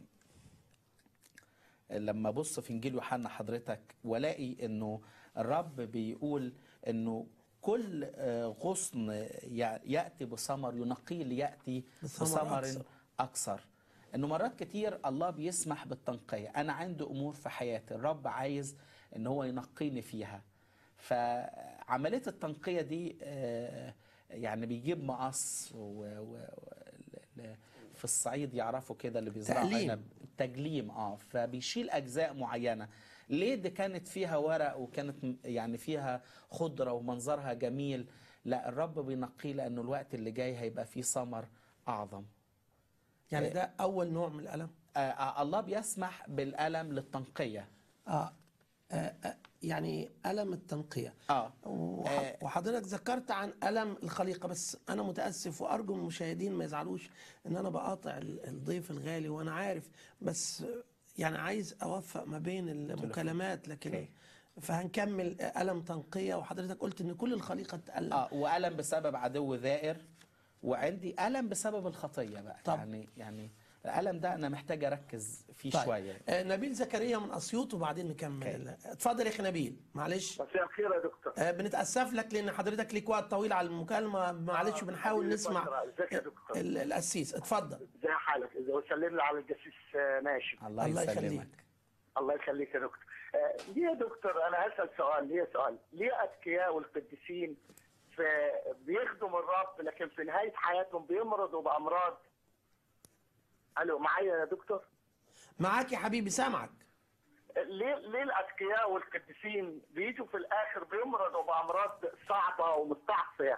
لما ابص في انجيل يوحنا حضرتك والاقي انه الرب بيقول انه كل آه، غصن ي- ياتي بثمر ينقيه لياتي بثمر بثمر أكثر. اكثر انه مرات كتير الله بيسمح بالتنقيه انا عندي امور في حياتي الرب عايز ان هو ينقيني فيها فعمليه التنقيه دي آه، يعني بيجيب مقص و... و... ل- في الصعيد يعرفوا كده اللي بيزرعوا تقليم. عنب تجليم اه فبيشيل اجزاء معينه ليه دي كانت فيها ورق وكانت م- يعني فيها خضره ومنظرها جميل لا الرب بينقيه لانه الوقت اللي جاي هيبقى فيه ثمر اعظم يعني إيه. ده اول نوع من الالم آه آه الله بيسمح بالالم للتنقيه اه, آه, آه يعني الم التنقيه اه وح- آه. وحضرتك ذكرت عن ألم الخليقة بس أنا متأسف وأرجو من المشاهدين ما يزعلوش إن أنا بقاطع ال- الضيف الغالي وأنا عارف بس يعني عايز أوفق ما بين المكالمات لكن أوكي. فهنكمل ألم تنقية وحضرتك قلت إن كل الخليقة تألم اه والم بسبب عدو ذائر وعندي الم بسبب الخطيه بقى طب. يعني يعني الالم ده انا محتاج اركز فيه طيب. شويه آه نبيل زكريا من أسيوط وبعدين نكمل أوكي. ال- اتفضل يا أخي نبيل معلش مساء الخير يا دكتور آه بنتأسف لك لأن حضرتك ليك وقت طويل على المكالمة معلش آه، بنحاول حبيبي نسمع فترة. ازيك يا دكتور؟ ال- القسيس اتفضل ازي حالك اذا وسلم لي على الجسيس آه، ناشف الله, الله يسلمك يخليك. الله يخليك يا دكتور آه، ليه يا دكتور انا هسال سؤال ليه سؤال ليه اتقياء والقديسين في بيخدموا الرب لكن في نهايه حياتهم بيمرضوا بامراض الو معايا يا دكتور معاك يا حبيبي سامعك ليه ليه الاتقياء والقديسين بيجوا في الاخر بيمرضوا بامراض صعبه ومستعصيه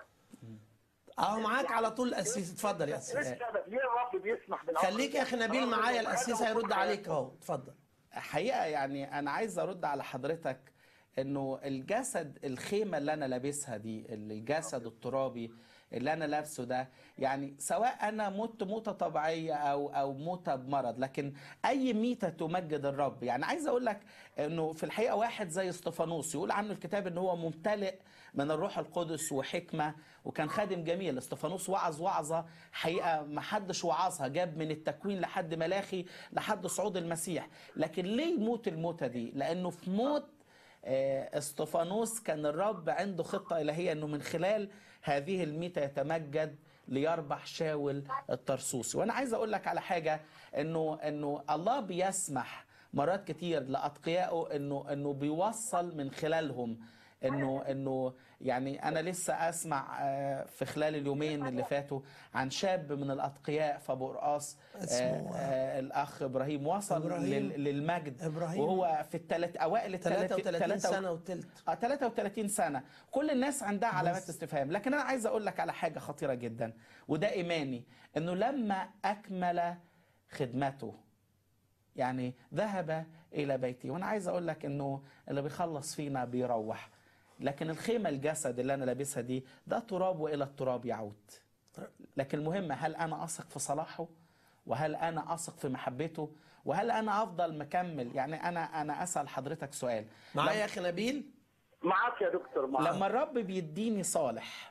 اهو معاك على طول القسيس اتفضل يا ايه قسيس السبب ليه الرب بيسمح بالامر خليك يا اخي نبيل معايا القسيس هيرد عليك اهو اتفضل حقيقه يعني انا عايز ارد على حضرتك انه الجسد الخيمه اللي انا لابسها دي الجسد الترابي اللي انا لابسه ده يعني سواء انا مت موته طبيعيه او او موته بمرض لكن اي ميته تمجد الرب يعني عايز اقول لك انه في الحقيقه واحد زي استفانوس يقول عنه الكتاب ان هو ممتلئ من الروح القدس وحكمه وكان خادم جميل استفانوس وعظ وعظه حقيقه ما حدش وعظها جاب من التكوين لحد ملاخي لحد صعود المسيح لكن ليه يموت الموتة دي لانه في موت آه، استفانوس كان الرب عنده خطة إلهية أنه من خلال هذه الميتة يتمجد ليربح شاول الطرسوسي وأنا عايز أقول لك على حاجة أنه, أنه الله بيسمح مرات كتير لأتقيائه أنه, أنه بيوصل من خلالهم انه انه يعني انا لسه اسمع آه، في خلال اليومين اللي فاتوا عن شاب من الاتقياء في ابو قرقاص آه، اسمه- آه، الاخ ابراهيم وصل إبراهيم. لل- للمجد إبراهيم. وهو في الثلاث اوائل الثلاث 33 سنة وتلت اه 33 سنة كل الناس عندها علامات بس. استفهام لكن انا عايز اقول لك على حاجة خطيرة جدا وده ايماني انه لما اكمل خدمته يعني ذهب الى بيتي وانا عايز اقول لك انه اللي بيخلص فينا بيروح لكن الخيمة الجسد اللي انا لابسها دي ده تراب والى التراب يعود لكن المهم هل انا اثق في صلاحه وهل انا اثق في محبته وهل انا افضل مكمل يعني انا انا اسال حضرتك سؤال معايا يا اخي نبيل معاك يا دكتور معاك لما الرب بيديني صالح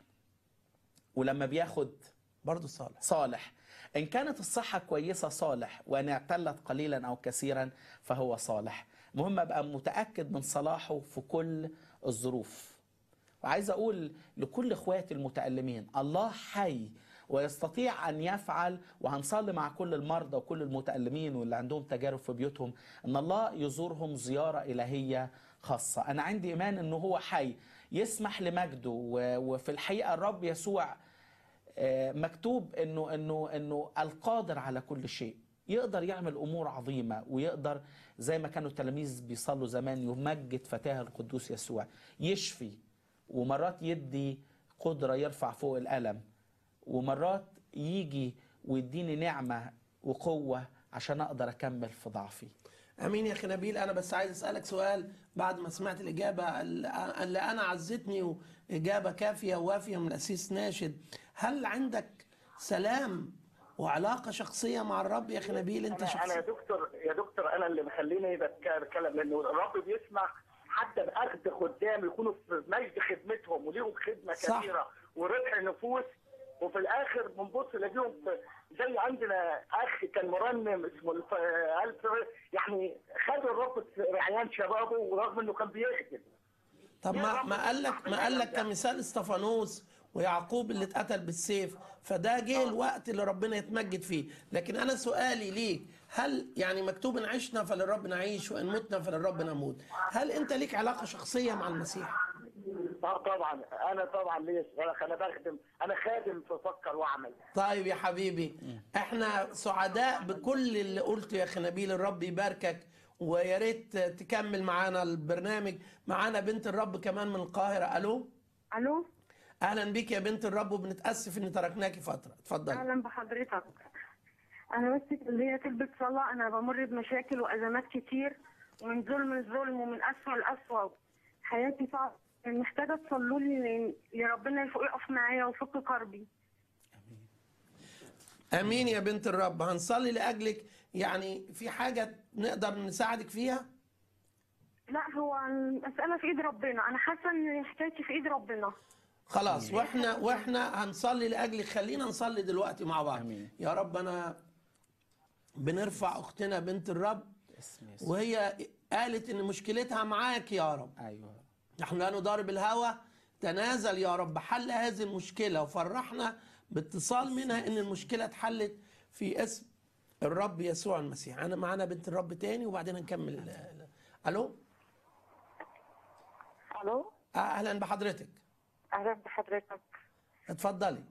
ولما بياخد برضه صالح صالح إن كانت الصحة كويسة صالح وإن اعتلت قليلا أو كثيرا فهو صالح مهم أبقى متأكد من صلاحه في كل الظروف وعايز أقول لكل إخواتي المتألمين الله حي ويستطيع ان يفعل وهنصلي مع كل المرضى وكل المتالمين واللي عندهم تجارب في بيوتهم ان الله يزورهم زياره الهيه خاصه انا عندي ايمان انه هو حي يسمح لمجده و- وفي الحقيقه الرب يسوع آه، مكتوب انه انه انه القادر على كل شيء يقدر يعمل امور عظيمه ويقدر زي ما كانوا التلاميذ بيصلوا زمان يمجد فتاه القدوس يسوع يشفي ومرات يدي قدره يرفع فوق الالم ومرات يجي ويديني نعمه وقوه عشان اقدر اكمل في ضعفي امين يا اخي نبيل انا بس عايز اسالك سؤال بعد ما سمعت الاجابه اللي انا عزتني واجابه كافيه ووافيه من الاسيس ناشد هل عندك سلام وعلاقه شخصيه مع الرب يا اخي نبيل انت انا انا يا شخص دكتور يا دكتور انا اللي مخليني بتكلم لانه الرب بيسمع حتى باخذ خدام يكونوا في مجد خدمتهم وليهم خدمه صح. كثيره وربح نفوس وفي الاخر بنبص نلاقيهم في- زي عندنا اخ كان مرنم اسمه الف... الف يعني خدوا الرب في رعايان شبابه ورغم انه كان بيخدم طب ما ما قال لك ما قال لك كمثال استفانوس ويعقوب اللي اتقتل بالسيف فده جه الوقت اللي ربنا يتمجد فيه لكن انا سؤالي ليك هل يعني مكتوب ان عشنا فللرب نعيش وان متنا فللرب نموت هل انت ليك علاقه شخصيه مع المسيح اه طبعا انا طبعا ليا انا بخدم انا خادم في فكر واعمل طيب يا حبيبي احنا سعداء بكل اللي قلته يا اخي نبيل الرب يباركك ويا ريت تكمل معانا البرنامج معانا بنت الرب كمان من القاهره الو الو اهلا بيك يا بنت الرب وبنتاسف ان تركناكي فتره اتفضلي اهلا بحضرتك انا بس اللي طلبت صلاه انا بمر بمشاكل وازمات كتير ومن ظلم لظلم ومن اسوء لاسوء حياتي صعبه محتاجه تصلوا لي لربنا يقف معايا ويفك كربي امين يا بنت الرب هنصلي لاجلك يعني في حاجه نقدر نساعدك فيها لا هو المساله في ايد ربنا انا حاسه ان حكايتي في ايد ربنا خلاص واحنا واحنا هنصلي لاجلك خلينا نصلي دلوقتي مع بعض آمين. يا رب انا بنرفع اختنا بنت الرب اسم يسوع وهي قالت ان مشكلتها معاك يا رب ايوه نحن لا نضارب الهوى تنازل يا رب حل هذه المشكله وفرحنا باتصال منها ان المشكله اتحلت في اسم الرب يسوع المسيح انا معانا بنت الرب تاني وبعدين نكمل ال- ال- الو الو آه، اهلا بحضرتك اهلا بحضرتك اتفضلي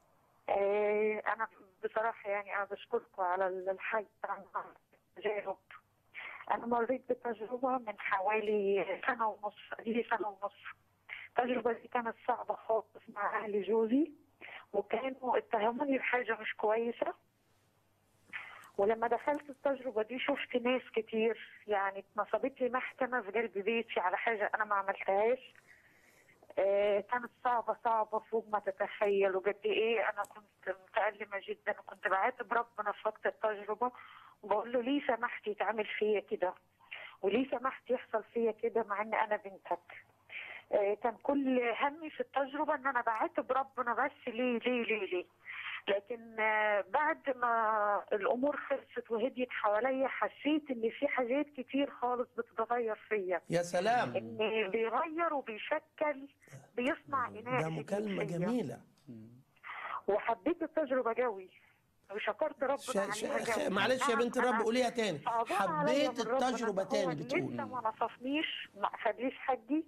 آه انا بصراحه يعني انا بشكركم على الحي بتاع التجارب انا مريت بتجربه من حوالي سنه ونص دي سنه ونص التجربه دي كانت صعبه خالص مع اهل جوزي وكانوا اتهموني بحاجه مش كويسه ولما دخلت التجربة دي شفت ناس كتير يعني اتنصبت لي محكمة في قلب بيتي على حاجة أنا ما عملتهاش آه، كانت صعبة صعبة فوق ما تتخيل وقد إيه أنا كنت متألمة جدا وكنت بعاتب ربنا في وقت التجربة وبقول له ليه سمحت يتعمل فيا كده وليه سمحت يحصل فيا كده مع إن أنا بنتك آه، كان كل همي في التجربة إن أنا بعاتب ربنا بس ليه ليه ليه ليه لكن آه، بعد ما الامور خلصت وهديت حواليا حسيت ان في حاجات كتير خالص بتتغير فيا يا سلام ان بيغير وبيشكل بيصنع اناء ده جديد مكالمه فيا. جميله وحبيت التجربه قوي وشكرت ربنا شا شا عليها خ- قوي. معلش يا أنا- بنت الرب أنا قوليها تاني صعبان عليا حبيت من ربنا التجربه إن هو تاني بتقول لسه ما نصفنيش ما اخدليش حجي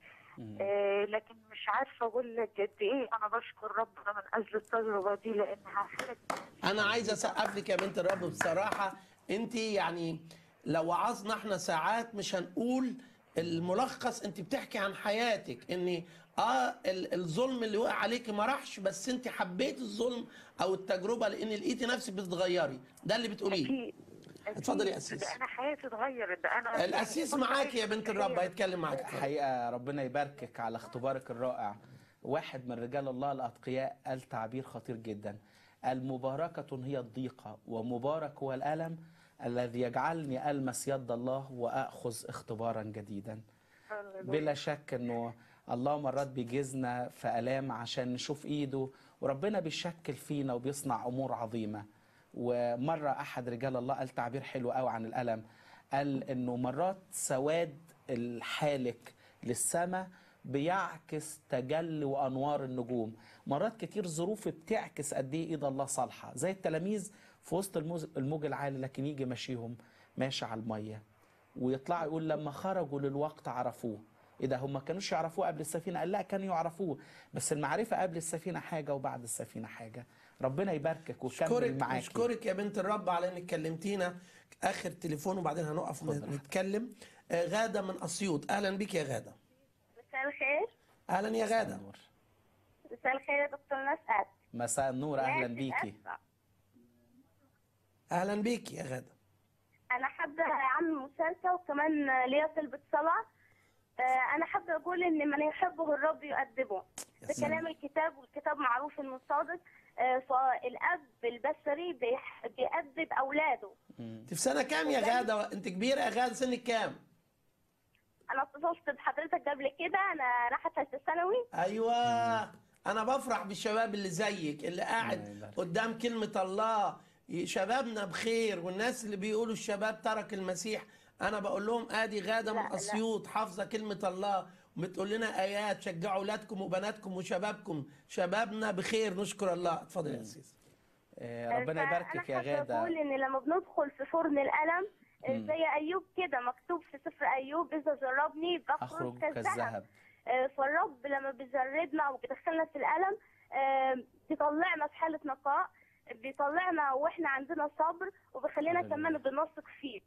آه لكن مش عارفه اقول لك قد ايه انا بشكر ربنا من اجل التجربه دي لانها حاجه انا عايز اسقف لك يا بنت الرب بصراحه انت يعني لو وعظنا احنا ساعات مش هنقول الملخص انت بتحكي عن حياتك ان اه ال- الظلم اللي وقع عليك ما راحش بس انت حبيت الظلم او التجربه لان لقيتي نفسك بتتغيري ده اللي بتقوليه أكيد. اتفضلي يا أكيد. أسيس. ده انا حياتي اتغيرت ده انا الاسيس كنت معاك يا عايشة بنت في الرب خير. هيتكلم معاك الحقيقة ربنا يباركك على اختبارك الرائع واحد من رجال الله الأتقياء قال تعبير خطير جدا المباركة هي الضيقة ومبارك هو الألم الذي يجعلني ألمس يد الله وأخذ اختبارا جديدا بلا شك أنه الله مرات بيجيزنا في ألام عشان نشوف إيده وربنا بيشكل فينا وبيصنع أمور عظيمة ومرة أحد رجال الله قال تعبير حلو قوي عن الألم قال إنه مرات سواد الحالك للسماء بيعكس تجلي وانوار النجوم مرات كتير ظروف بتعكس قد ايه ايد الله صالحه زي التلاميذ في وسط الموج, الموج العالي لكن يجي ماشيهم ماشي على الميه ويطلع يقول لما خرجوا للوقت عرفوه ايه ده هم ما كانوش يعرفوه قبل السفينه قال لا كانوا يعرفوه بس المعرفه قبل السفينه حاجه وبعد السفينه حاجه ربنا يباركك ويكمل اشكرك معاك اشكرك يا بنت الرب على انك كلمتينا اخر تليفون وبعدين هنقف اتفضل. نتكلم آه، غاده من اسيوط اهلا بيك يا غاده مساء الخير اهلا يا غاده النور. مساء الخير يا دكتور مسعد مساء النور اهلا ماشي، بيكي أسمع. اهلا بيك يا غاده انا حابه اعمل مسلسل وكمان ليا طلبة صلاة آه، انا حابه اقول ان من يحبه الرب يؤدبه ده سلام. كلام الكتاب والكتاب معروف انه صادق آه، فالاب البصري بيح- بيأدب اولاده انت في سنه كام يا غاده انت كبيره يا غاده سنك كام انا اتصلت بحضرتك قبل كده انا رايحه ثالثه ثانوي ايوه انا بفرح بالشباب اللي زيك اللي الله قاعد يبارك. قدام كلمه الله شبابنا بخير والناس اللي بيقولوا الشباب ترك المسيح انا بقول لهم ادي غاده لا، من لا. اسيوط حافظه كلمه الله وبتقول لنا ايات شجعوا اولادكم وبناتكم وشبابكم شبابنا بخير نشكر الله اتفضل يا اسيس آه، ربنا يباركك يا انا حابه غاده اقول ان لما بندخل في فرن الالم آه، زي ايوب كده مكتوب في سفر ايوب اذا جربني بخرج اخرج كالذهب كالذهب آه، فالرب لما بيجردنا وبيدخلنا في الألم آه، بيطلعنا في حالة نقاء بيطلعنا واحنا عندنا صبر وبيخلينا هللويا. كمان بنثق فيه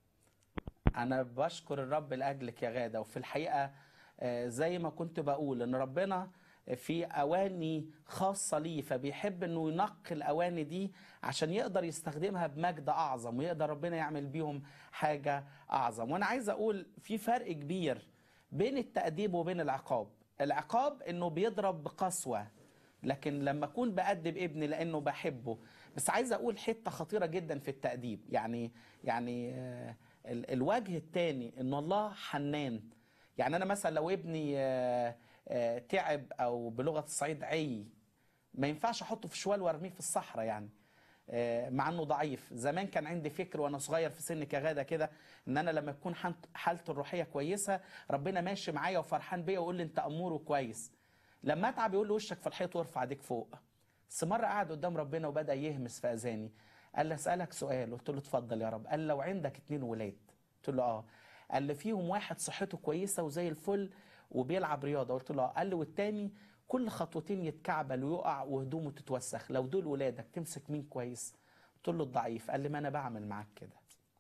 انا بشكر الرب لاجلك يا غاده وفي الحقيقه آه، زي ما كنت بقول ان ربنا في اواني خاصه ليه فبيحب انه ينقي الاواني دي عشان يقدر يستخدمها بمجد اعظم ويقدر ربنا يعمل بيهم حاجه اعظم وانا عايز اقول في فرق كبير بين التاديب وبين العقاب العقاب انه بيضرب بقسوه لكن لما اكون بادب ابني لانه بحبه بس عايز اقول حته خطيره جدا في التاديب يعني يعني آه، ال- الوجه الثاني ان الله حنان يعني انا مثلا لو ابني آه، آه، تعب او بلغه الصعيد عي ما ينفعش احطه في شوال وارميه في الصحراء يعني آه، مع انه ضعيف زمان كان عندي فكر وانا صغير في سن كغاده كده ان انا لما تكون حالت- حالتي الروحيه كويسه ربنا ماشي معايا وفرحان بيا ويقول لي انت امور وكويس لما اتعب يقول لي وشك في الحيط وارفع ايديك فوق بس مره قعد قدام ربنا وبدا يهمس في اذاني قال لي اسالك سؤال قلت له اتفضل يا رب قال لو عندك اتنين ولاد قلت له اه قال لي فيهم واحد صحته كويسه وزي الفل وبيلعب رياضه قلت له اه قال لي والتاني كل خطوتين يتكعبل ويقع وهدومه تتوسخ لو دول ولادك تمسك مين كويس قلت له الضعيف قال لي ما انا بعمل معاك كده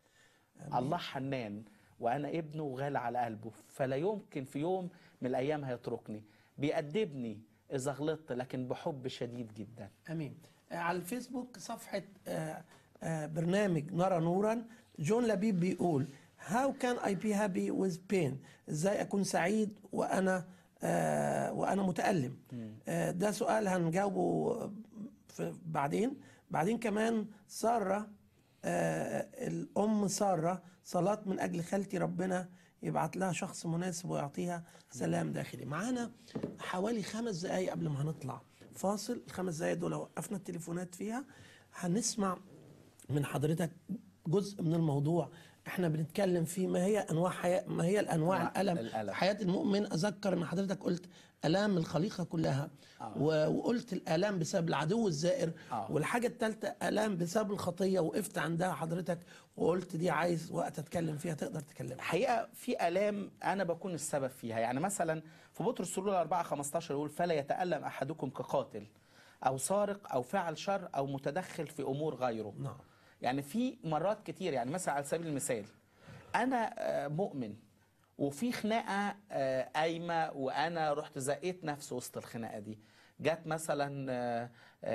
الله حنان وانا ابنه وغالي على قلبه فلا يمكن في يوم من الايام هيتركني بيأدبني اذا غلطت لكن بحب شديد جدا امين آه، على الفيسبوك صفحه آه، آه، برنامج نرى نورا جون لبيب بيقول How can I be happy with pain ازاي اكون سعيد وانا آه، وانا متألم آه، ده سؤال هنجاوبه في بعدين بعدين كمان سارة آه، الأم سارة صلاة من أجل خالتي ربنا يبعت لها شخص مناسب ويعطيها سلام داخلي معانا حوالي خمس دقايق قبل ما هنطلع فاصل الخمس دقايق دول لو وقفنا التليفونات فيها هنسمع من حضرتك جزء من الموضوع احنا بنتكلم فيه ما هي انواع حياة ما هي الانواع أنواع الالم, الألم. في حياه المؤمن اذكر ان حضرتك قلت الام الخليقه كلها آه. و- وقلت الالام بسبب العدو الزائر آه. والحاجه الثالثه الام بسبب الخطيه وقفت عندها حضرتك وقلت دي عايز وقت اتكلم فيها تقدر تكلم الحقيقه في الام انا بكون السبب فيها يعني مثلا في بطرس الاولى 4 15 يقول فلا يتالم احدكم كقاتل او سارق او فاعل شر او متدخل في امور غيره نعم يعني في مرات كتير يعني مثلا على سبيل المثال انا آه، مؤمن وفي خناقه آه، قايمه وانا رحت زقيت نفسي وسط الخناقه دي جت مثلا آه،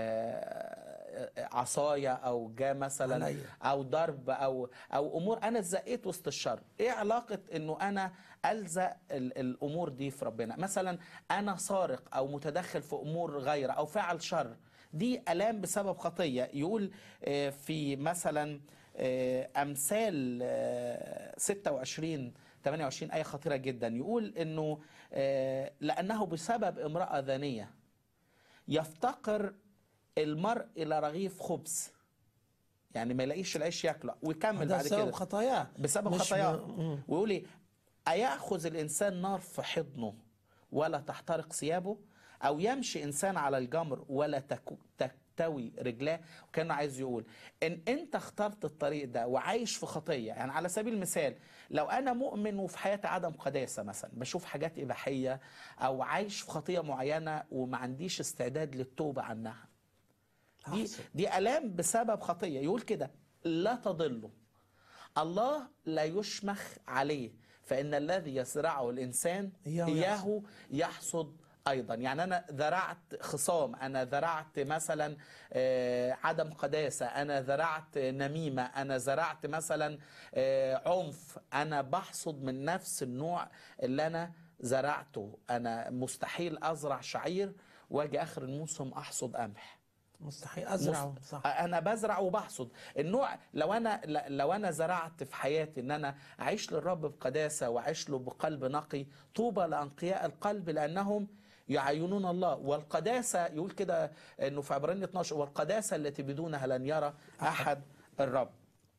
آه، آه، عصايه او جاء مثلا عليا. او ضرب او او امور انا اتزقيت وسط الشر ايه علاقه انه انا الزق ال- الامور دي في ربنا مثلا انا سارق او متدخل في امور غير او فعل شر دي الام بسبب خطيه يقول آه، في مثلا آه، امثال آه، 26 28 ايه خطيره جدا يقول انه آه، لانه بسبب امراه ذانيه يفتقر المرء الى رغيف خبز يعني ما يلاقيش العيش ياكله ويكمل ده بعد بسبب كده خطاياه بسبب مش خطاياه ب- مم. ويقول ايه اياخذ الانسان نار في حضنه ولا تحترق ثيابه او يمشي انسان على الجمر ولا تكو- تكتوي رجلاه وكانه عايز يقول ان انت اخترت الطريق ده وعايش في خطيه يعني على سبيل المثال لو انا مؤمن وفي حياتي عدم قداسه مثلا بشوف حاجات اباحيه او عايش في خطيه معينه وما عنديش استعداد للتوبه عنها دي أحسن. دي الام بسبب خطيه يقول كده لا تضلوا الله لا يشمخ عليه فان الذي يزرعه الانسان إياه اياه يحصد ايضا يعني انا زرعت خصام انا زرعت مثلا آه، عدم قداسه انا زرعت نميمه انا زرعت مثلا آه، عنف انا بحصد من نفس النوع اللي انا زرعته انا مستحيل ازرع شعير واجي اخر الموسم احصد قمح مستحيل ازرعه مست- صح انا بزرع وبحصد النوع لو انا ل- لو انا زرعت في حياتي ان انا اعيش للرب بقداسه واعيش له بقلب نقي طوبى لانقياء القلب لانهم يعينون الله والقداسه يقول كده انه في عبرانية 12 والقداسه التي بدونها لن يرى احد الرب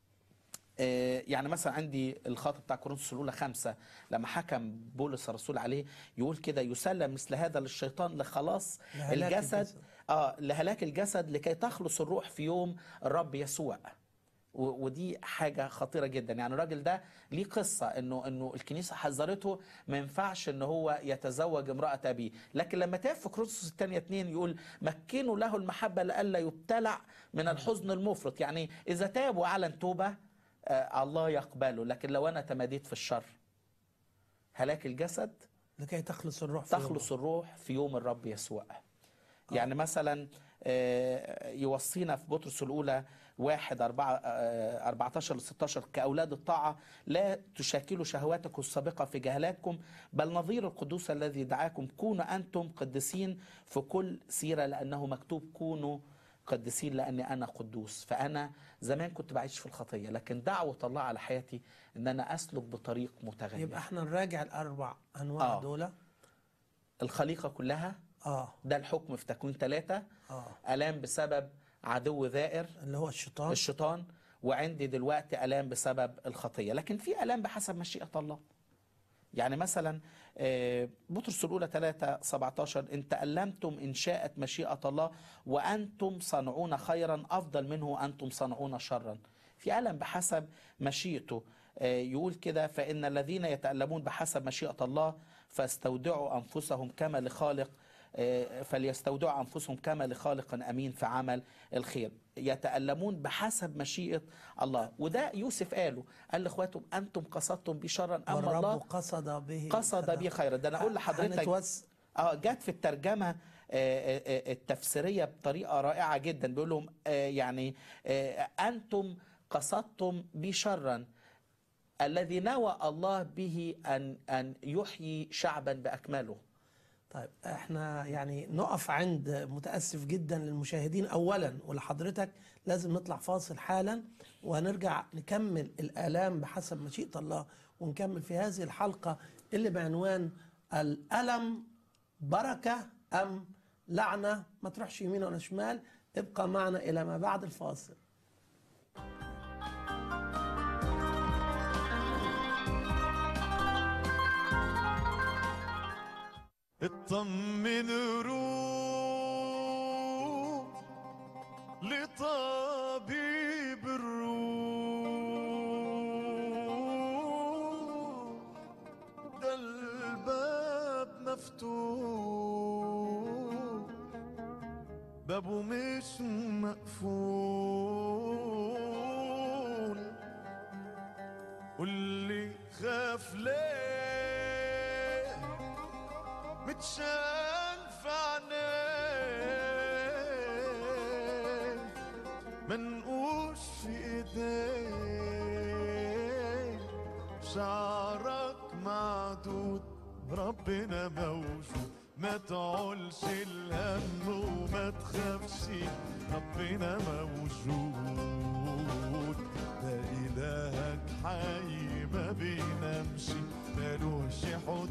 آه، يعني مثلا عندي الخاطب بتاع كورنثوس الاولى خمسة لما حكم بولس الرسول عليه يقول كده يسلم مثل هذا للشيطان لخلاص لهلاك الجسد الجسد. اه لهلاك الجسد لكي تخلص الروح في يوم الرب يسوع و- ودي حاجة خطيرة جدا يعني الراجل ده ليه قصة انه انه الكنيسة حذرته ما ينفعش ان هو يتزوج امرأة ابيه لكن لما تقف في كورنثوس الثانية اتنين يقول مكنوا له المحبة لئلا يبتلع من الحزن المفرط يعني اذا تاب واعلن توبة آه الله يقبله لكن لو انا تماديت في الشر هلاك الجسد لكي تخلص الروح في تخلص الروح في يوم الرب يسوع يعني مثلا آه، يوصينا في بطرس الأولى واحد أربعة آه، 14 ل 16 كأولاد الطاعة لا تشاكلوا شهواتكم السابقة في جهلاتكم بل نظير القدوس الذي دعاكم كونوا أنتم قدسين في كل سيرة لأنه مكتوب كونوا قدسين لأني أنا قدوس فأنا زمان كنت بعيش في الخطية لكن دعوة الله على حياتي أن أنا أسلك بطريق متغير يبقى احنا نراجع الاربع انواع آه. دول الخليقة كلها اه ده الحكم في تكوين ثلاثة اه ألام بسبب عدو ذائر اللي هو الشيطان الشيطان وعندي دلوقتي ألام بسبب الخطية لكن في ألام بحسب مشيئة الله يعني مثلا آه، بطرس الأولى 3 17 إن تألمتم إن شاءت مشيئة الله وأنتم صنعون خيرا أفضل منه أنتم صنعون شرا في ألم بحسب مشيئته آه، يقول كده فإن الذين يتألمون بحسب مشيئة الله فاستودعوا أنفسهم كما لخالق آه، فليستودعوا أنفسهم كما لخالق أمين في عمل الخير يتألمون بحسب مشيئة الله وده يوسف قاله قال لإخواته أنتم قصدتم بي شرا أما والرب الله قصد به قصد بي خيرا ده أنا أقول لحضرتك هنتوس... اه جت في الترجمه آه، آه، آه، التفسيريه بطريقه رائعه جدا بيقول لهم آه، يعني آه، انتم قصدتم بي شرا الذي نوى الله به ان ان يحيي شعبا باكمله طيب احنا يعني نقف عند متاسف جدا للمشاهدين اولا ولحضرتك لازم نطلع فاصل حالا وهنرجع نكمل الالام بحسب مشيئه الله ونكمل في هذه الحلقه اللي بعنوان الالم بركه ام لعنه ما تروحش يمين ولا شمال ابقى معنا الى ما بعد الفاصل اطمن روح لطبيب الروح ده الباب مفتوح بابه مش مقفول واللي خاف ليه متشال في عينيه منقوش في ايديه شعرك معدود ربنا موجود ما تعولش الهم وما تخافش ربنا موجود ده إلهك حي ما بينامش ملوش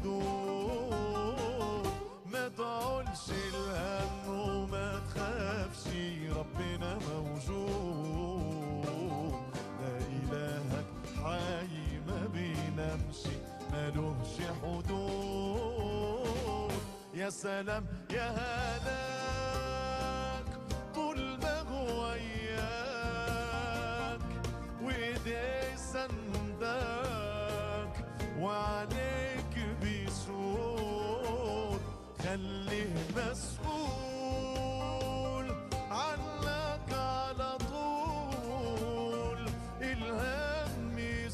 حدود ما تعولش الهم وما تخافش ربنا موجود ده إلهك حي ما بينامش ملوش حدود يا سلام يا هناك طول ما هو وياك وايديه سندك وعليك بيسود خليه مسؤول عنك على طول الهم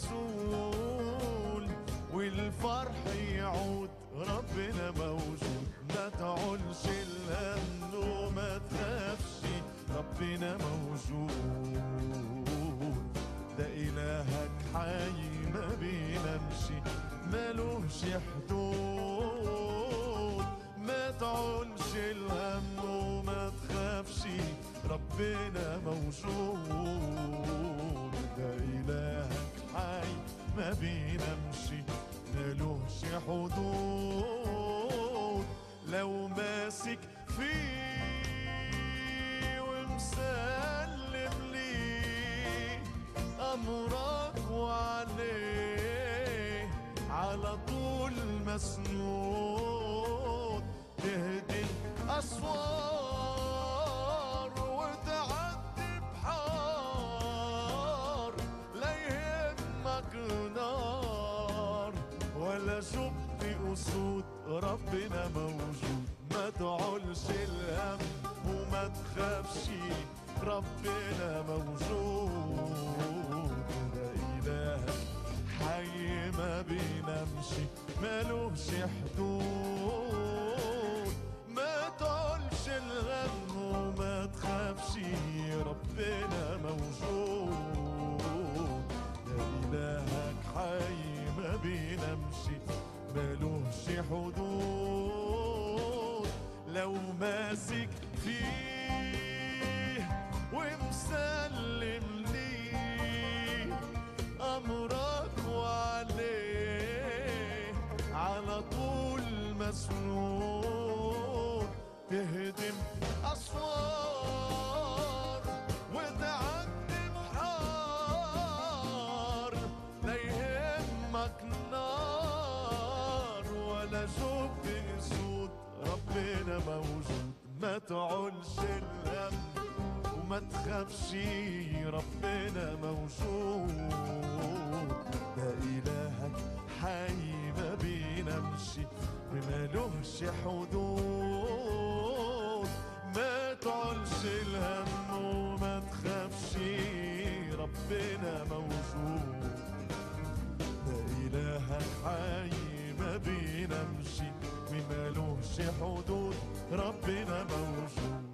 يزول والفرح يعود ربنا موجود ما تعولش الهم وما تخافش ربنا موجود ده إلهك حي ما بينامش ملوش حدود ما تعولش الهم وما تخافش ربنا موجود ده إلهك حي ما بينامش ملوش حدود لو ماسك فيه ومسلم ليه أمرك وعليه على طول مسنود تهدي أسوار وتعدي بحار لا يهمك نار ولا شفت أسود ربنا موجود ما تعولش الهم وما تخافش ربنا موجود ده إلهك حي ما بينامش ملوش حدود ما تعولش الهم وما تخافش ربنا موجود ده إلهك حي ما بينامش ملوش حدود لو ماسك فيه ومسلم ليه أمرك وعليه على طول مسنود تهدم أسوار وتعدي بحار لا يهمك نار ولا شوف اسود ربنا موجود ما تعولش الهم وما تخافش ربنا موجود ده إلهك حي ما بينامش ملوش حدود ما تعولش الهم وما تخافش ربنا موجود ده إلهك حي ما بينامش ملوش حدود ربنا موجود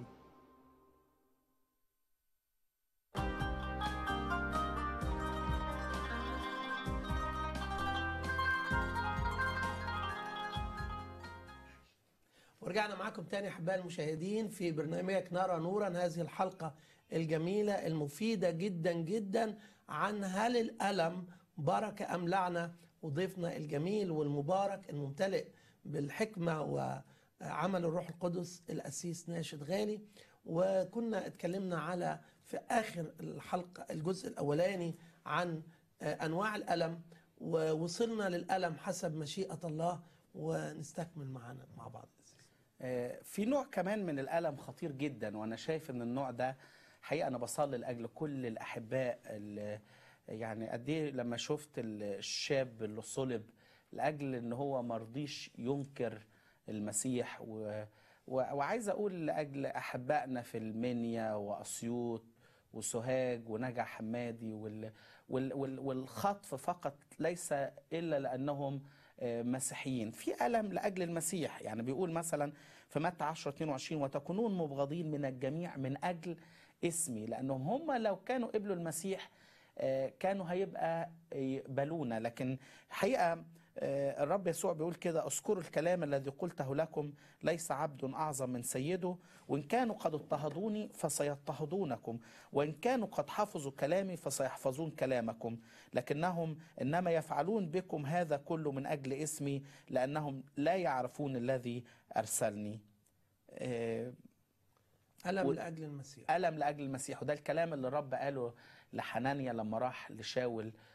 ورجعنا معاكم تاني احبائي المشاهدين في برنامجك نرى نورا هذه الحلقه الجميله المفيده جدا جدا عن هل الالم بركه ام لعنه وضيفنا الجميل والمبارك الممتلئ بالحكمه وعمل الروح القدس الاسيس ناشد غالي وكنا اتكلمنا على في اخر الحلقه الجزء الاولاني عن انواع الالم ووصلنا للالم حسب مشيئه الله ونستكمل معانا مع بعض آه، في نوع كمان من الألم خطير جدا وأنا شايف إن النوع ده حقيقة أنا بصلي لأجل كل الأحباء اللي يعني قد إيه لما شفت الشاب اللي صلب لأجل إن هو مرضيش ينكر المسيح و و- وعايز أقول لأجل أحبائنا في المنيا وأسيوط وسوهاج ونجع حمادي وال وال وال والخطف فقط ليس إلا لأنهم آه، مسيحيين في ألم لأجل المسيح يعني بيقول مثلا في متى 10 22 وتكونون مبغضين من الجميع من أجل اسمي لأنهم هم لو كانوا قبلوا المسيح آه، كانوا هيبقى يقبلونا لكن حقيقة آه، الرب يسوع بيقول كده اذكروا الكلام الذي قلته لكم ليس عبد اعظم من سيده وان كانوا قد اضطهدوني فسيضطهدونكم وان كانوا قد حفظوا كلامي فسيحفظون كلامكم لكنهم انما يفعلون بكم هذا كله من اجل اسمي لانهم لا يعرفون الذي ارسلني آه، ألم و- لأجل المسيح ألم لأجل المسيح وده الكلام اللي الرب قاله لحنانيا لما راح لشاول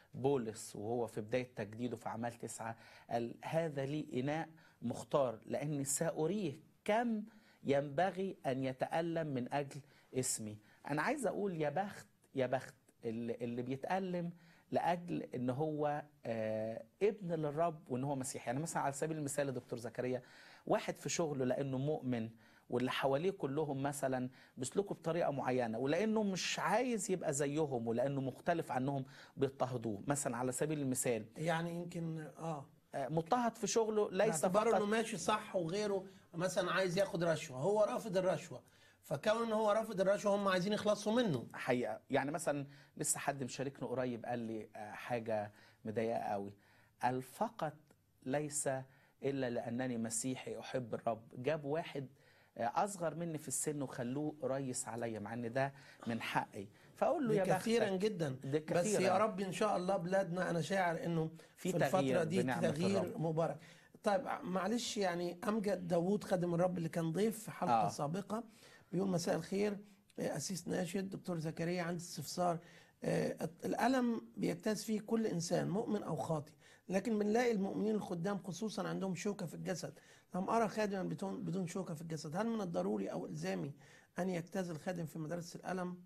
بولس وهو في بداية تجديده في أعمال تسعة قال هذا لي إناء مختار لأني سأريه كم ينبغي أن يتألم من أجل اسمي أنا عايز أقول يا بخت يا بخت اللي, اللي بيتألم لأجل أن هو آه ابن للرب وأن هو مسيحي يعني مثلا على سبيل المثال يا دكتور زكريا واحد في شغله لأنه مؤمن واللي حواليه كلهم مثلا بيسلكوا بطريقه معينه ولانه مش عايز يبقى زيهم ولانه مختلف عنهم بيضطهدوه مثلا على سبيل المثال يعني يمكن اه آه، مضطهد في شغله ليس باعتباره انه فقط ماشي صح وغيره مثلا عايز ياخد رشوه هو رافض الرشوه فكون ان هو رافض الرشوه هم عايزين يخلصوا منه حقيقه يعني مثلا لسه حد مشاركنا قريب قال لي آه، حاجه مضايقه قوي قال فقط ليس الا لانني مسيحي احب الرب جاب واحد آه، اصغر مني في السن وخلوه ريس عليا مع ان ده من حقي فاقول له دي يا كثيرا بختك. جدا ده بس كثيراً. يا رب ان شاء الله بلادنا انا شاعر انه في في, تغيير الفتره دي بنعمة تغيير الرب. مبارك طيب معلش يعني امجد داوود خادم الرب اللي كان ضيف في حلقه آه. آه. سابقه بيقول مساء الخير آه، اسيس ناشد دكتور زكريا عندي استفسار آه، الالم بيجتاز فيه كل انسان مؤمن او خاطئ لكن بنلاقي المؤمنين الخدام خصوصا عندهم شوكه في الجسد لم ارى خادما بدون بدون شوكه في الجسد هل من الضروري او الزامي ان يجتاز الخادم في مدرسه الالم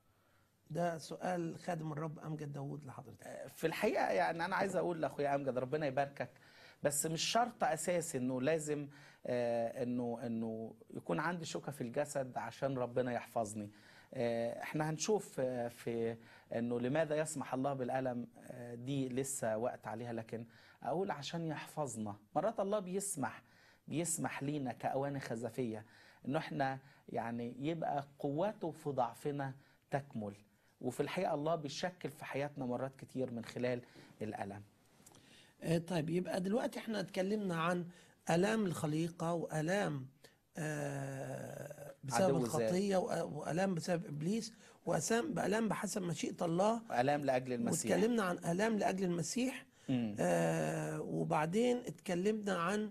ده سؤال خادم الرب امجد داوود لحضرتك في الحقيقه يعني انا عايز اقول لاخويا امجد ربنا يباركك بس مش شرط اساسي انه لازم آه، انه انه يكون عندي شوكه في الجسد عشان ربنا يحفظني آه، احنا هنشوف آه، في انه لماذا يسمح الله بالالم آه، دي لسه وقت عليها لكن اقول عشان يحفظنا مرات الله بيسمح بيسمح لينا كأواني خزفية انه احنا يعني يبقى قوته في ضعفنا تكمل وفي الحقيقة الله بيشكل في حياتنا مرات كتير من خلال الألم آه، طيب يبقى دلوقتي احنا اتكلمنا عن الام الخليقه والام آه، بسبب عدو الذات. الخطيه وأ- والام بسبب ابليس والام بالام بحسب مشيئه الله ألام لأجل المسيح واتكلمنا عن الام لاجل المسيح مم. آه وبعدين اتكلمنا عن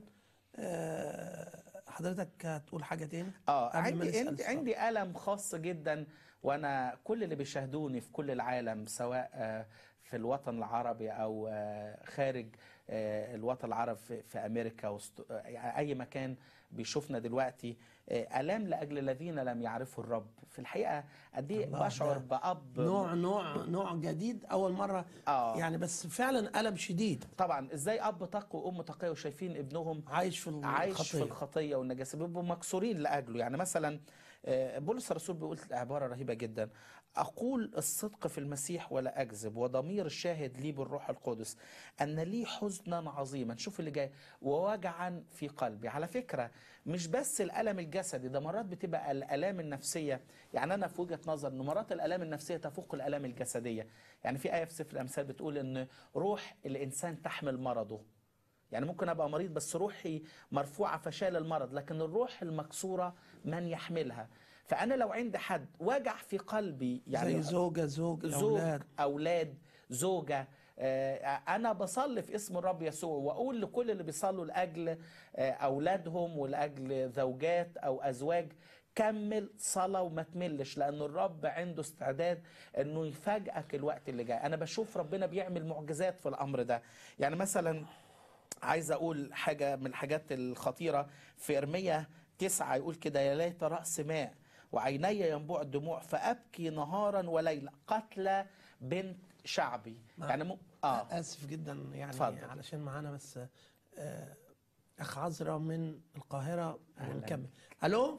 آه حضرتك هتقول حاجه تاني اه قبل ما عندي نسأل عندي, السؤال. عندي ألم خاص جدا وأنا كل اللي بيشاهدوني في كل العالم سواء آه، في الوطن العربي أو آه، خارج آه، الوطن العربي في, في أمريكا وست- آه، يعني أي مكان بيشوفنا دلوقتي آه، ألام لأجل الذين لم يعرفوا الرب في الحقيقة قد إيه الله، بشعر ده بأب نوع نوع نوع جديد اول مره آه. يعني بس فعلا الم شديد طبعا ازاي اب تقوى وام تقيه وشايفين ابنهم عايش في عايش في الخطيه الخطيه والنجاسه بيبقوا مكسورين لاجله يعني مثلا آه، بولس الرسول بيقول عباره رهيبه جدا اقول الصدق في المسيح ولا اكذب وضمير الشاهد لي بالروح القدس ان لي حزنا عظيما شوف اللي جاي ووجعا في قلبي على فكره مش بس الالم الجسدي ده مرات بتبقى الالام النفسيه يعني انا في وجهه نظر ان مرات الالام النفسيه تفوق الالام الجسديه يعني في ايه في سفر الامثال بتقول ان روح الانسان تحمل مرضه يعني ممكن ابقى مريض بس روحي مرفوعه فشال المرض لكن الروح المكسوره من يحملها فانا لو عندي حد وجع في قلبي يعني يعني زي زوجه زوج زوج اولاد اولاد زوجه آه، انا بصلي في اسم الرب يسوع واقول لكل اللي بيصلوا لاجل آه، اولادهم ولاجل زوجات او ازواج كمل صلاة وما تملش لأن الرب عنده استعداد أنه يفاجئك الوقت اللي جاي أنا بشوف ربنا بيعمل معجزات في الأمر ده يعني مثلا عايز اقول حاجه من الحاجات الخطيره في ارميا تسعة يقول كده يا ليت راس ماء وعيني ينبوع الدموع فابكي نهارا وليلا قتل بنت شعبي نعم. يعني م... اه اسف جدا يعني اتفضل. علشان معانا بس آه اخ عذرا من القاهره أهلاً. ونكمل الو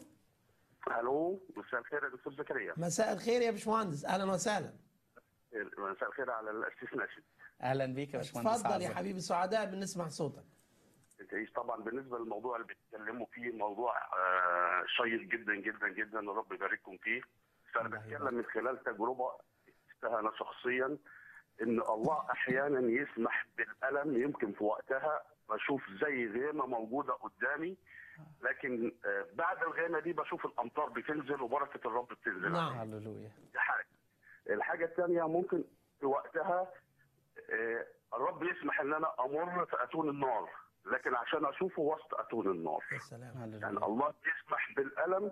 الو مساء الخير يا دكتور زكريا مساء الخير يا باشمهندس اهلا وسهلا مساء الخير على الاسيس ناشد اهلا بيك يا باشمهندس اتفضل يا عزة. حبيبي سعداء بنسمع صوتك تعيش طبعا بالنسبه للموضوع اللي بيتكلموا فيه موضوع آه، شيق جدا جدا جدا الرب يبارككم فيه فانا الله بتكلم من خلال تجربه شفتها انا شخصيا ان الله احيانا يسمح بالالم يمكن في وقتها بشوف زي غيمه موجوده قدامي لكن آه، بعد الغيمه دي بشوف الامطار بتنزل وبركه الرب بتنزل نعم. هللويا دي حاجه الحاجه الثانيه ممكن في وقتها آه، الرب يسمح ان انا امر في اتون النار لكن عشان اشوفه وسط اتون النار يا سلام يعني هللويا الله يسمح بالالم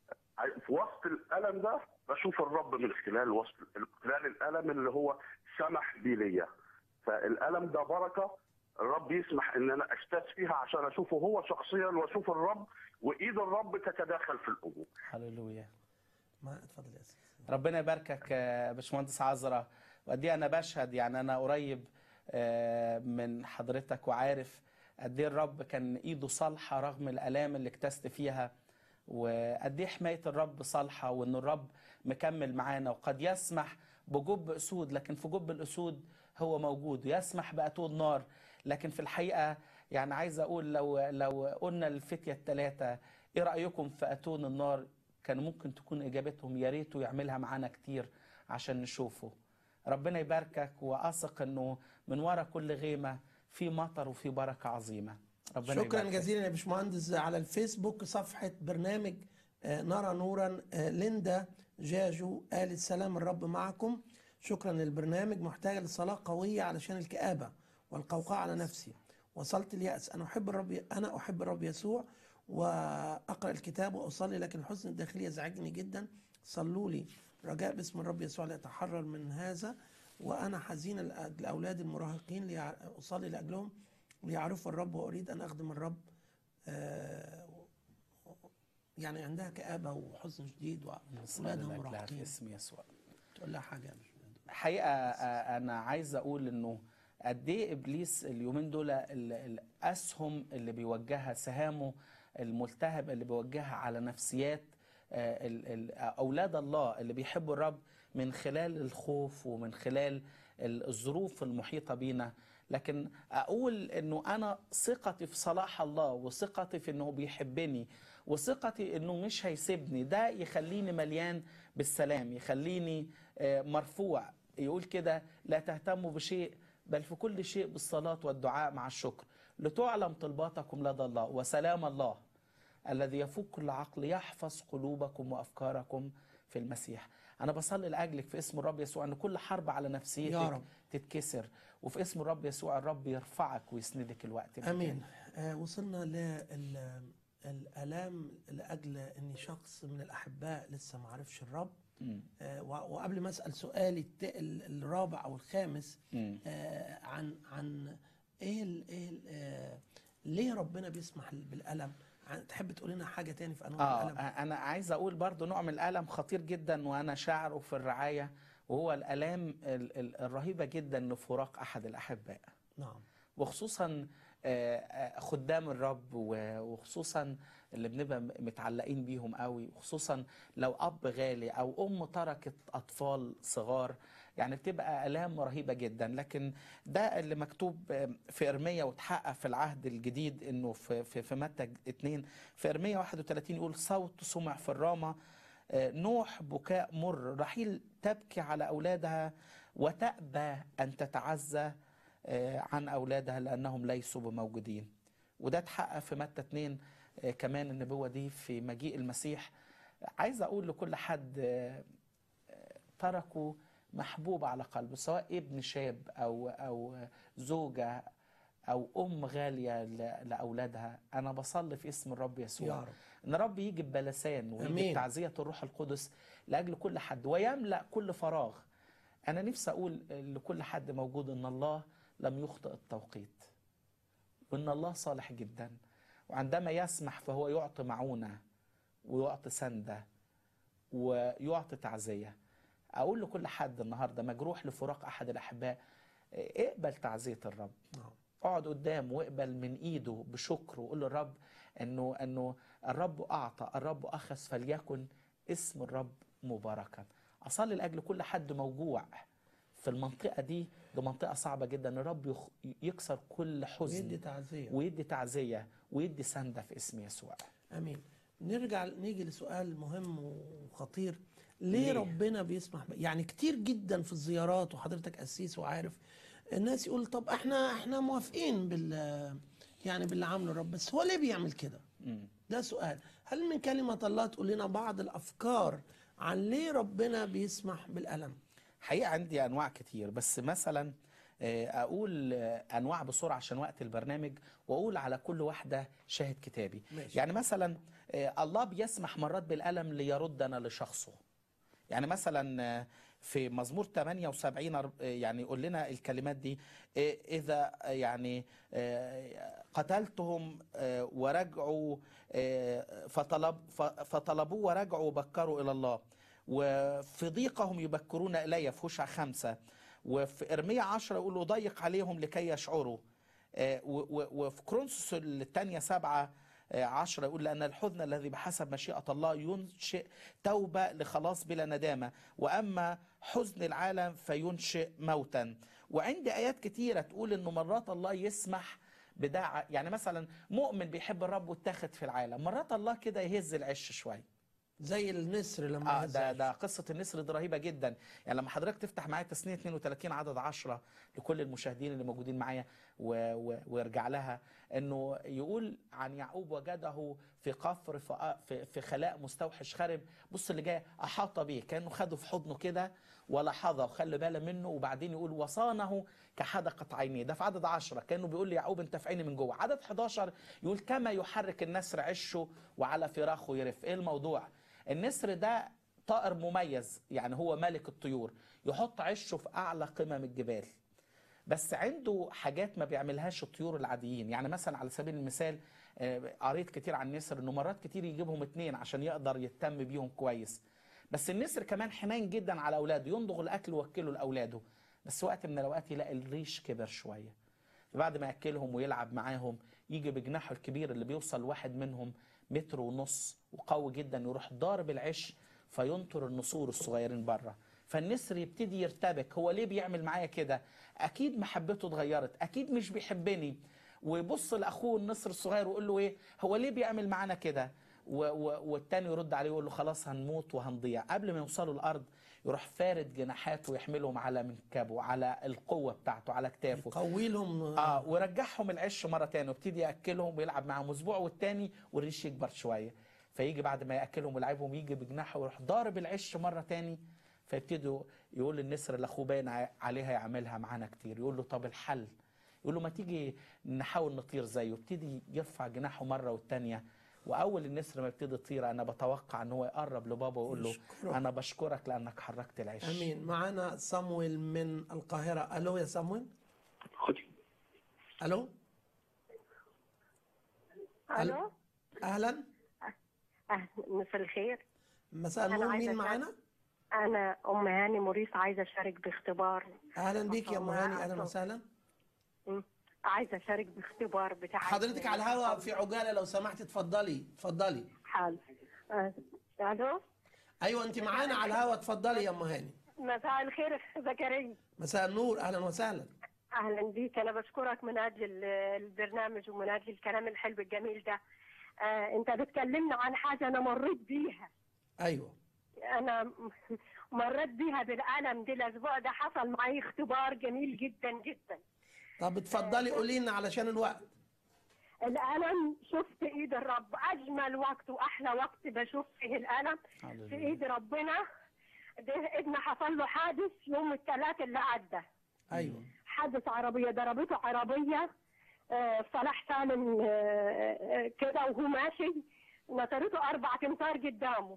في وسط الالم ده بشوف الرب من خلال وسط خلال الالم اللي هو سمح بيه ليا فالالم ده بركه الرب يسمح ان انا اجتاز فيها عشان اشوفه هو شخصيا واشوف الرب وايد الرب تتداخل في الامور هللويا ما اتفضل يا أستاذ ربنا يباركك يا باشمهندس عذرا وقد ايه انا بشهد يعني انا قريب آه، من حضرتك وعارف قد ايه الرب كان ايده صالحه رغم الالام اللي اكتست فيها وقد ايه حمايه الرب صالحه وان الرب مكمل معانا وقد يسمح بجب اسود لكن في جب الاسود هو موجود يسمح باتون نار لكن في الحقيقه يعني عايز اقول لو لو قلنا الفتيه الثلاثه ايه رايكم في اتون النار كان ممكن تكون اجابتهم يا ريته يعملها معانا كتير عشان نشوفه ربنا يباركك واثق انه من ورا كل غيمه في مطر وفي بركه عظيمه ربنا شكرا يباركك. جزيلا يا باشمهندس على الفيسبوك صفحة برنامج آه، نرى نورا آه، ليندا جاجو قالت سلام الرب معكم شكرا للبرنامج محتاجة لصلاة قوية علشان الكآبة والقوقعة على نفسي وصلت اليأس أنا أحب الرب أنا أحب الرب يسوع وأقرأ الكتاب وأصلي لكن الحزن الداخلي يزعجني جدا صلوا لي رجاء باسم الرب يسوع ليتحرر من هذا وأنا حزين لأجل أولادي المراهقين لأصلي لأجلهم ليعرفوا الرب وأريد أن أخدم الرب آه، يعني عندها كآبة وحزن شديد نصلي وأولادها لأجلها في مراهقين اسم يسوع تقول لها حاجة مش حقيقه آه، انا عايز اقول انه قد ايه ابليس اليومين دول ال- الاسهم اللي بيوجهها سهامه الملتهب اللي بيوجهها على نفسيات آه، ال- ال- اولاد الله اللي بيحبوا الرب من خلال الخوف ومن خلال ال- الظروف المحيطه بينا لكن اقول انه انا ثقتي في صلاح الله وثقتي في انه بيحبني وثقتي انه مش هيسيبني ده يخليني مليان بالسلام يخليني آه، مرفوع يقول كده لا تهتموا بشيء بل في كل شيء بالصلاة والدعاء مع الشكر لتعلم طلباتكم لدى الله وسلام الله الذي يفوق كل عقل يحفظ قلوبكم وأفكاركم في المسيح أنا بصلي لأجلك في اسم الرب يسوع أن كل حرب على نفسيتك يا رب. تتكسر وفي اسم الرب يسوع الرب يرفعك ويسندك الوقت اللي امين جاي. آه وصلنا للالام لاجل اني شخص من الاحباء لسه ما عرفش الرب مم. آه و- وقبل ما اسال سؤالي الت- ال- الرابع او الخامس مم. آه عن عن ايه ال ايه ال آه ليه ربنا بيسمح بالالم عن- تحب تقول لنا حاجه تاني في انواع اه الالم انا عايز اقول برضو نوع من الالم خطير جدا وانا شاعره في الرعايه وهو الالام ال- ال- الرهيبه جدا لفراق احد الاحباء نعم وخصوصا آه، آه، خدام الرب و- وخصوصا اللي بنبقى م- متعلقين بيهم قوي وخصوصا لو اب غالي او ام تركت اطفال صغار يعني بتبقى الام رهيبه جدا لكن ده اللي مكتوب آه، في ارميا وتحقق في العهد الجديد انه في في, في متى 2 في ارميا 31 يقول صوت سمع في الرامه آه، نوح بكاء مر رحيل تبكي على اولادها وتأبى ان تتعزى آه، عن أولادها لأنهم ليسوا بموجودين وده اتحقق في متى 2 آه، كمان النبوة دي في مجيء المسيح عايز أقول لكل حد آه، آه، تركوا محبوب على قلبه سواء ابن شاب أو أو زوجة أو أم غالية ل- لأولادها أنا بصلي في اسم الرب يسوع يا رب ان رب يجي ببلسان ويجي أمين. بتعزيه الروح القدس لاجل كل حد ويملا كل فراغ انا نفسي اقول لكل حد موجود ان الله لم يخطئ التوقيت وان الله صالح جدا وعندما يسمح فهو يعطي معونه ويعطي سنده ويعطي تعزيه اقول لكل حد النهارده مجروح لفراق احد الاحباء اقبل تعزيه الرب نعم اقعد قدامه واقبل من ايده بشكر وقول للرب انه انه الرب اعطى الرب اخذ فليكن اسم الرب مباركا اصلي لاجل كل حد موجوع في المنطقه دي دي منطقه صعبه جدا الرب يخ- يكسر كل حزن ويدي تعزيه ويدي تعزيه ويدي سنده في اسم يسوع امين نرجع نيجي لسؤال مهم وخطير ليه, ليه؟ ليه؟ ربنا بيسمح ب... يعني كتير جدا في الزيارات وحضرتك قسيس وعارف الناس يقول طب احنا احنا موافقين بال يعني باللي عامله الرب بس هو ليه بيعمل كده؟ مم. ده سؤال هل من كلمة الله تقول لنا بعض الأفكار عن ليه ربنا بيسمح بالألم حقيقة عندي أنواع كتير بس مثلا آه، أقول آه، أنواع بسرعة عشان وقت البرنامج وأقول على كل واحدة شاهد كتابي ماشي. يعني مثلا آه، الله بيسمح مرات بالألم ليردنا لشخصه يعني مثلا آه، في مزمور 78 أر- يعني يقول لنا الكلمات دي إيه إذا يعني آه، قتلتهم آه، ورجعوا آه، فطلب ف- فطلبوه ورجعوا وبكروا إلى الله وفي ضيقهم يبكرون إلي في هوشع خمسة وفي إرميا عشرة يقول له ضيق عليهم لكي يشعروا آه، و- و- وفي كرونسوس الثانية سبعة آه، عشرة يقول لأن الحزن الذي بحسب مشيئة الله ينشئ توبة لخلاص بلا ندامة وأما حزن العالم فينشئ موتا وعندي آيات كتيرة تقول إنه مرات الله يسمح بداعة يعني مثلا مؤمن بيحب الرب واتاخد في العالم مرات الله كده يهز العش شوية زي النسر لما اه هز ده العش. ده قصه النسر دي رهيبه جدا يعني لما حضرتك تفتح معايا تسنيه 32 عدد 10 لكل المشاهدين اللي موجودين معايا و... و... ويرجع لها انه يقول عن يعقوب وجده في قفر في في, في خلاء مستوحش خرب بص اللي جاي احاط به كانه خده في حضنه كده ولحظه وخلي باله منه وبعدين يقول وصانه كحدقه عينيه ده في عدد 10 كانه بيقول ليعقوب انت في عيني من جوه عدد 11 يقول كما يحرك النسر عشه وعلى فراخه يرف ايه الموضوع النسر ده طائر مميز يعني هو ملك الطيور يحط عشه في اعلى قمم الجبال بس عنده حاجات ما بيعملهاش الطيور العاديين يعني مثلا على سبيل المثال آه، قريت كتير عن النسر انه مرات كتير يجيبهم اتنين عشان يقدر يهتم بيهم كويس بس النسر كمان حنين جدا على اولاده يندغ الاكل ويوكله لاولاده بس وقت من الاوقات يلاقي الريش كبر شويه بعد ما ياكلهم ويلعب معاهم يجي بجناحه الكبير اللي بيوصل واحد منهم متر ونص وقوي جدا يروح ضارب العش فينطر النسور الصغيرين بره فالنسر يبتدي يرتبك هو ليه بيعمل معايا كده اكيد محبته اتغيرت اكيد مش بيحبني ويبص لاخوه النسر الصغير ويقول له ايه هو ليه بيعمل معانا كده و- و- والتاني يرد عليه ويقول له خلاص هنموت وهنضيع قبل ما يوصلوا الارض يروح فارد جناحاته ويحملهم على منكبه على القوه بتاعته على كتافه قوي لهم اه ورجعهم العش مره تاني وابتدي ياكلهم ويلعب معاهم اسبوع والتاني والريش يكبر شويه فيجي بعد ما ياكلهم ويلعبهم يجي بجناحه ويروح ضارب العش مره تاني فيبتدوا يقول النسر لاخوه باين ع- عليها يعملها معانا كتير يقول له طب الحل يقول له ما تيجي نحاول نطير زيه يبتدي يرفع جناحه مره والتانيه واول النسر ما يبتدي يطير انا بتوقع ان هو يقرب لبابا ويقول له يشكره. انا بشكرك لانك حركت العش امين معانا صمويل من القاهره الو يا صمويل خدي الو الو اهلا أهلا، مساء الخير مساء أنا النور عايزة مين أسأل- معانا انا ام هاني موريس عايزه اشارك باختبار اهلا بيك يا ام الله هاني اهلا يعطوك. وسهلا م. عايزه اشارك باختبار بتاع حضرتك على الهواء في عجاله لو سمحت اتفضلي اتفضلي حال آه، الو ايوه انت معانا على الهواء اتفضلي يا ام هاني مساء الخير يا زكريا مساء النور اهلا وسهلا اهلا بيك انا بشكرك من اجل ال- البرنامج ومن اجل الكلام الحلو الجميل ده آه، انت بتكلمنا عن حاجه انا مريت بيها ايوه انا م- مريت بيها بالالم دي الاسبوع ده حصل معي اختبار جميل جدا جدا طب اتفضلي قولي لنا علشان الوقت الألم شفت إيد الرب أجمل وقت وأحلى وقت بشوف فيه الألم في إيد ربنا ده ابني حصل له حادث يوم الثلاث اللي عدى ايوه حادث عربية ضربته عربية آه، صلاح سالم آه، آه، كده وهو ماشي نطرته أربع أمتار قدامه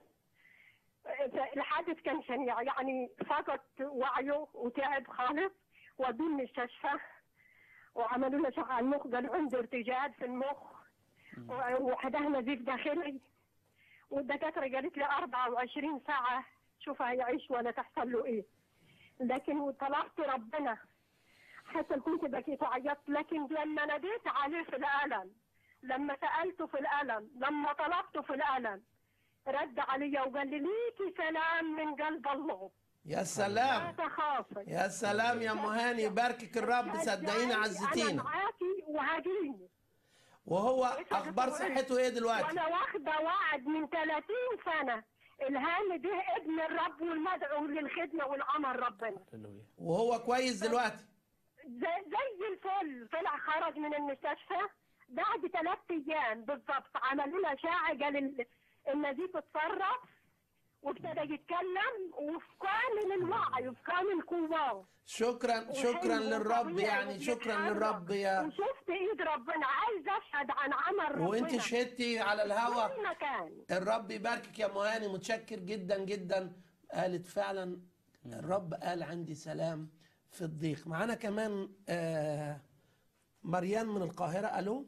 آه، الحادث كان شنيع يعني فقد وعيه وتعب خالص ودوه المستشفى وعملوا له شق على المخ قال عنده ارتجاج في المخ وحده نزيف داخلي والدكاتره قالت لي 24 ساعه شوف هيعيش ولا تحصل له ايه لكن طلبت ربنا حتى كنت بكيت وعيطت لكن لما ناديت عليه في الالم لما سالته في الالم لما طلبته في الالم رد علي وقال لي ليكي سلام من قلب الله يا لا سلام تخافي يا سلام يا ام هاني يباركك الرب صدقيني انا عزتينا معاكي وهجيني وهو اخبار صحته ايه دلوقتي وانا واخده وعد من 30 سنه الهام ده ابن الرب والمدعو للخدمه والعمل ربنا هللويا وهو كويس دلوقتي زي, زي الفل طلع خرج من المستشفى بعد ثلاث ايام بالظبط عملوا له اشعه قال ال- النزيف اتصرف وابتدى يتكلم وفي كامل الوعي وفي كامل قواه شكرا شكرا وحلو للرب وطبيعي يعني شكرا وبيتحرك. للرب يا وشفت ايد ربنا عايز اشهد عن عمل ربنا وانت شهدتي على الهوا في مكان الرب يباركك يا ام هاني متشكر جدا جدا قالت فعلا الرب قال عندي سلام في الضيق معانا كمان آه مريان من القاهرة ألو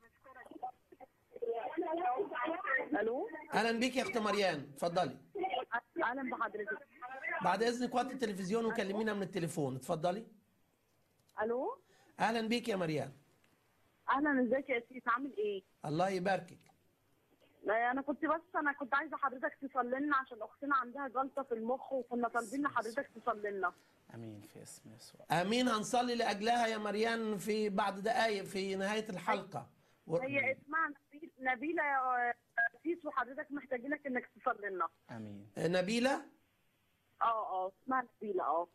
الو أهلا بيك يا أخت مريان اتفضلي اهلا بحضرتك بعد إذنك وقت التلفزيون وكلمينا من التليفون اتفضلي الو أهلا بيك يا مريان اهلا ازيك يا سيس عامل ايه الله يباركك لا انا كنت بس انا كنت عايزه حضرتك تصلي لنا عشان اختنا عندها جلطه في المخ وكنا طالبين لحضرتك تصلي لنا امين في اسم يسوع امين هنصلي لاجلها يا مريان في بعد دقائق في نهايه الحلقه و... هي اسمها نبيل- نبيله يا سيس وحضرتك محتاجينك انك تصلي لنا امين نبيله اه اه اسمها نبيله اه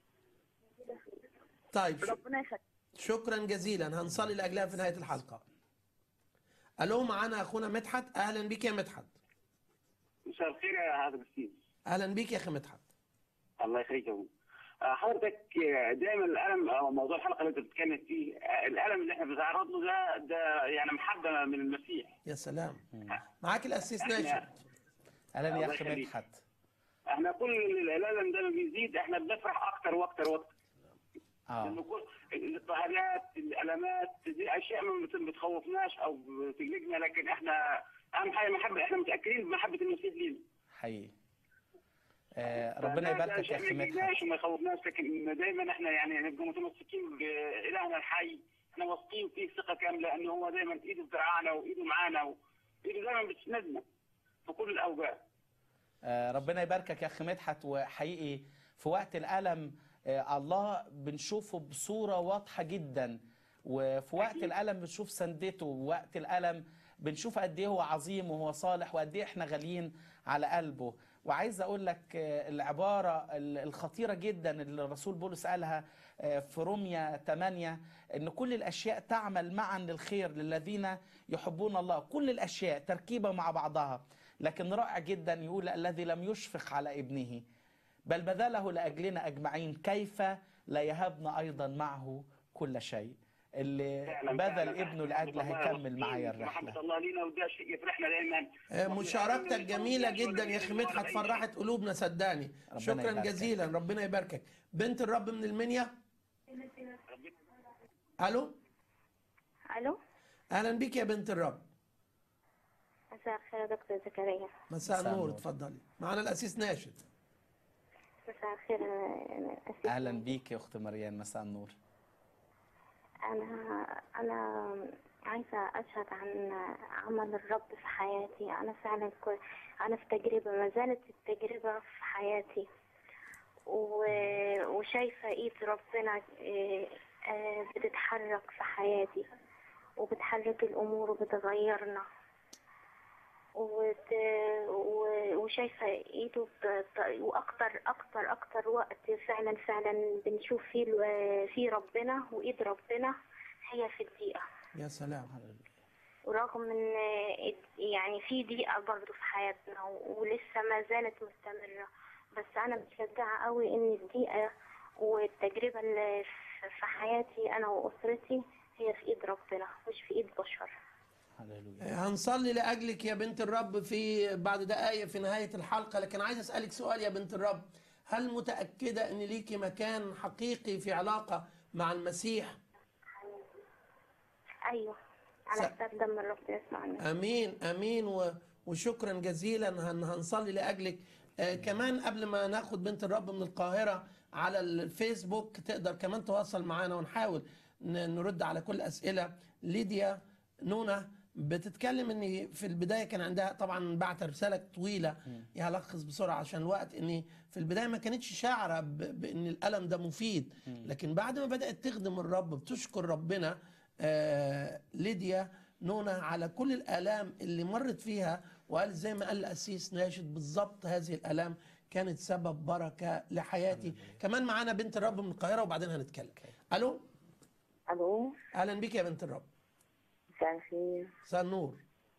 طيب ش... ربنا يخليك شكرا جزيلا هنصلي لاجلها في نهايه الحلقه الو معانا اخونا مدحت اهلا بيك يا مدحت مساء الخير يا هذا السيد اهلا بيك يا اخي مدحت الله يخليك يا أبو. آه، حضرتك آه، دائما الالم او موضوع الحلقه اللي انت بتتكلم فيه آه، الالم اللي احنا بنتعرض له ده ده يعني محبه من المسيح يا سلام معاك الاسيس ناشد اهلا يا الله اخي يخليك. مدحت احنا كل الالم ده بيزيد احنا بنفرح اكتر واكتر واكتر اه لانه كل الاضطهادات الالمات دي اشياء ما بت- بتخوفناش او بتقلقنا لكن احنا اهم حاجه محبه احنا متاكدين بمحبه المسيح لينا حقيقي آه ربنا فده- ده يباركك شيء يا اخي ما مدحت يقلقناش وما يخوفناش لكن دايما احنا يعني نبقى متمسكين بالهنا الحي احنا واثقين فيه ثقه كامله انه هو دايما ايده بترعانا وايده معانا وايده دايما بتسندنا في كل الاوقات آه، ربنا يباركك يا اخي مدحت وحقيقي في وقت الالم آه، الله بنشوفه بصوره واضحه جدا وفي وقت الالم بنشوف سندته ووقت الالم بنشوف قد ايه هو عظيم وهو صالح وقد ايه احنا غاليين على قلبه وعايز اقول لك آه، العباره ال- الخطيره جدا اللي الرسول بولس قالها آه، في روميا 8 ان كل الاشياء تعمل معا للخير للذين يحبون الله كل الاشياء تركيبه مع بعضها لكن رائع جدا يقول الذي لم يشفق على ابنه بل بذله لاجلنا اجمعين كيف لا يهبنا ايضا معه كل شيء اللي فعلاً- بذل فعلاً. ابنه لاجله الله هيكمل معايا واثقين في الرحله محبه الله لينا وده شيء يفرحنا دايما آه، مشاركتك جميلة جدا يا أخي مدحت فرحت قلوبنا صدقني ربنا شكرا يباركك. جزيلا ربنا يباركك بنت الرب من المنيا ألو الو أهلا بيك يا بنت الرب مساء الخير يا دكتور زكريا مساء مساء النور النور. اتفضلي معنا الأسيس ناشد مساء الخير أنا أسيس اهلا بيك يا اخت مريان مساء النور أنا أنا عايزة أشهد عن عمل الرب في حياتي أنا فعلا كو- أنا في تجربة ما زالت التجربة في حياتي و- وشايفة إيد ربنا آه، آه، بتتحرك في حياتي وبتحرك الأمور وبتغيرنا وت... و- وشايفة ايده ب... ب- واكتر اكتر اكتر وقت فعلا فعلا بنشوف فيه ال- فيه ربنا وايد ربنا هي في الدقيقة يا سلام ورغم ان يعني في دقيقة برضه في حياتنا ولسه ما زالت مستمرة بس انا متشجعة قوي ان الدقيقة والتجربة اللي في حياتي انا واسرتي هي في ايد ربنا مش في ايد بشر هللويا هنصلي لأجلك يا بنت الرب في بعد دقائق في نهاية الحلقة لكن عايز أسألك سؤال يا بنت الرب هل متأكدة أن ليكي مكان حقيقي في علاقة مع المسيح ايوه على حساب دم الرب يسمعنا امين امين و- وشكرا جزيلا هن هنصلي لاجلك آه كمان قبل ما ناخد بنت الرب من القاهره على الفيسبوك تقدر كمان تواصل معانا ونحاول ن- نرد على كل اسئله ليديا نونا بتتكلم ان في البدايه كان عندها طبعا بعت رساله طويله هلخص بسرعه عشان الوقت ان في البدايه ما كانتش شاعره ب- بان الالم ده مفيد لكن بعد ما بدات تخدم الرب بتشكر ربنا آه ليديا نونا على كل الآلام اللي مرت فيها وقال زي ما قال الأسيس ناشد بالظبط هذه الآلام كانت سبب بركة لحياتي كمان معانا بنت الرب من القاهرة وبعدين هنتكلم ألو الو أهلا بيك يا بنت الرب مساء الخير مساء النور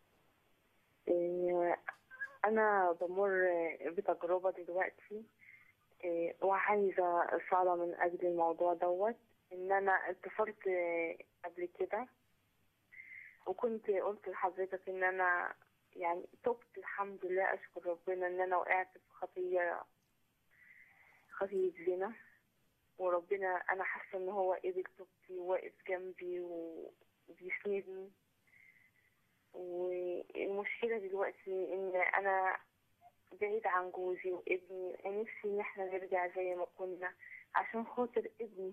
إيه، انا بمر بتجربه دلوقتي إيه، وعايزه صلاة من اجل الموضوع دوت ان انا اتصلت إيه، قبل كده وكنت قلت لحضرتك ان انا يعني تبت الحمد لله اشكر ربنا ان انا وقعت في خطيه خطية زنا وربنا أنا حاسة إن هو قبل توبتي وواقف جنبي و- وبيسندني والمشكلة دلوقتي إن أنا بعيد عن جوزي وابني ونفسي إن احنا نرجع زي ما كنا عشان خاطر ابني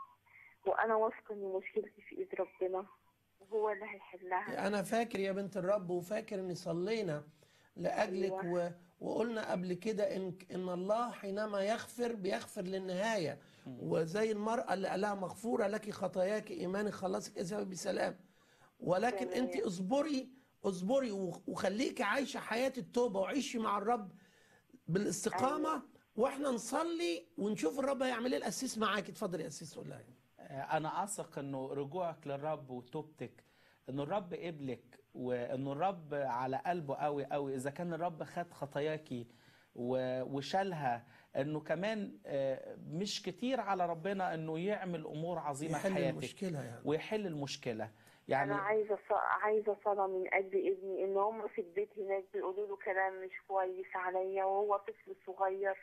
وأنا واثقة إن مشكلتي في إيد ربنا وهو اللي هيحلها انا فاكر يا بنت الرب وفاكر اني صلينا لاجلك و... وقلنا قبل كده ان ان الله حينما يغفر بيغفر للنهايه وزي المراه اللي قالها مغفوره لك خطاياك ايمانك خلصك اذهبي بسلام ولكن تمام. انت اصبري اصبري و- وخليكي عايشه حياه التوبه وعيشي مع الرب بالاستقامه واحنا نصلي ونشوف الرب هيعمل ايه الاسيس معاكي اتفضل يا اسيس قول لها انا اثق انه رجوعك للرب وتوبتك انه الرب قبلك وانه الرب على قلبه قوي قوي اذا كان الرب خد خطاياكي و- وشالها انه كمان آه، مش كتير على ربنا انه يعمل امور عظيمه في يحل حياتك المشكله يعني ويحل المشكله يعني انا عايزه ص... عايزه صلاه من اجل ابني ان هم في البيت هناك بيقولوا له كلام مش كويس عليا وهو طفل صغير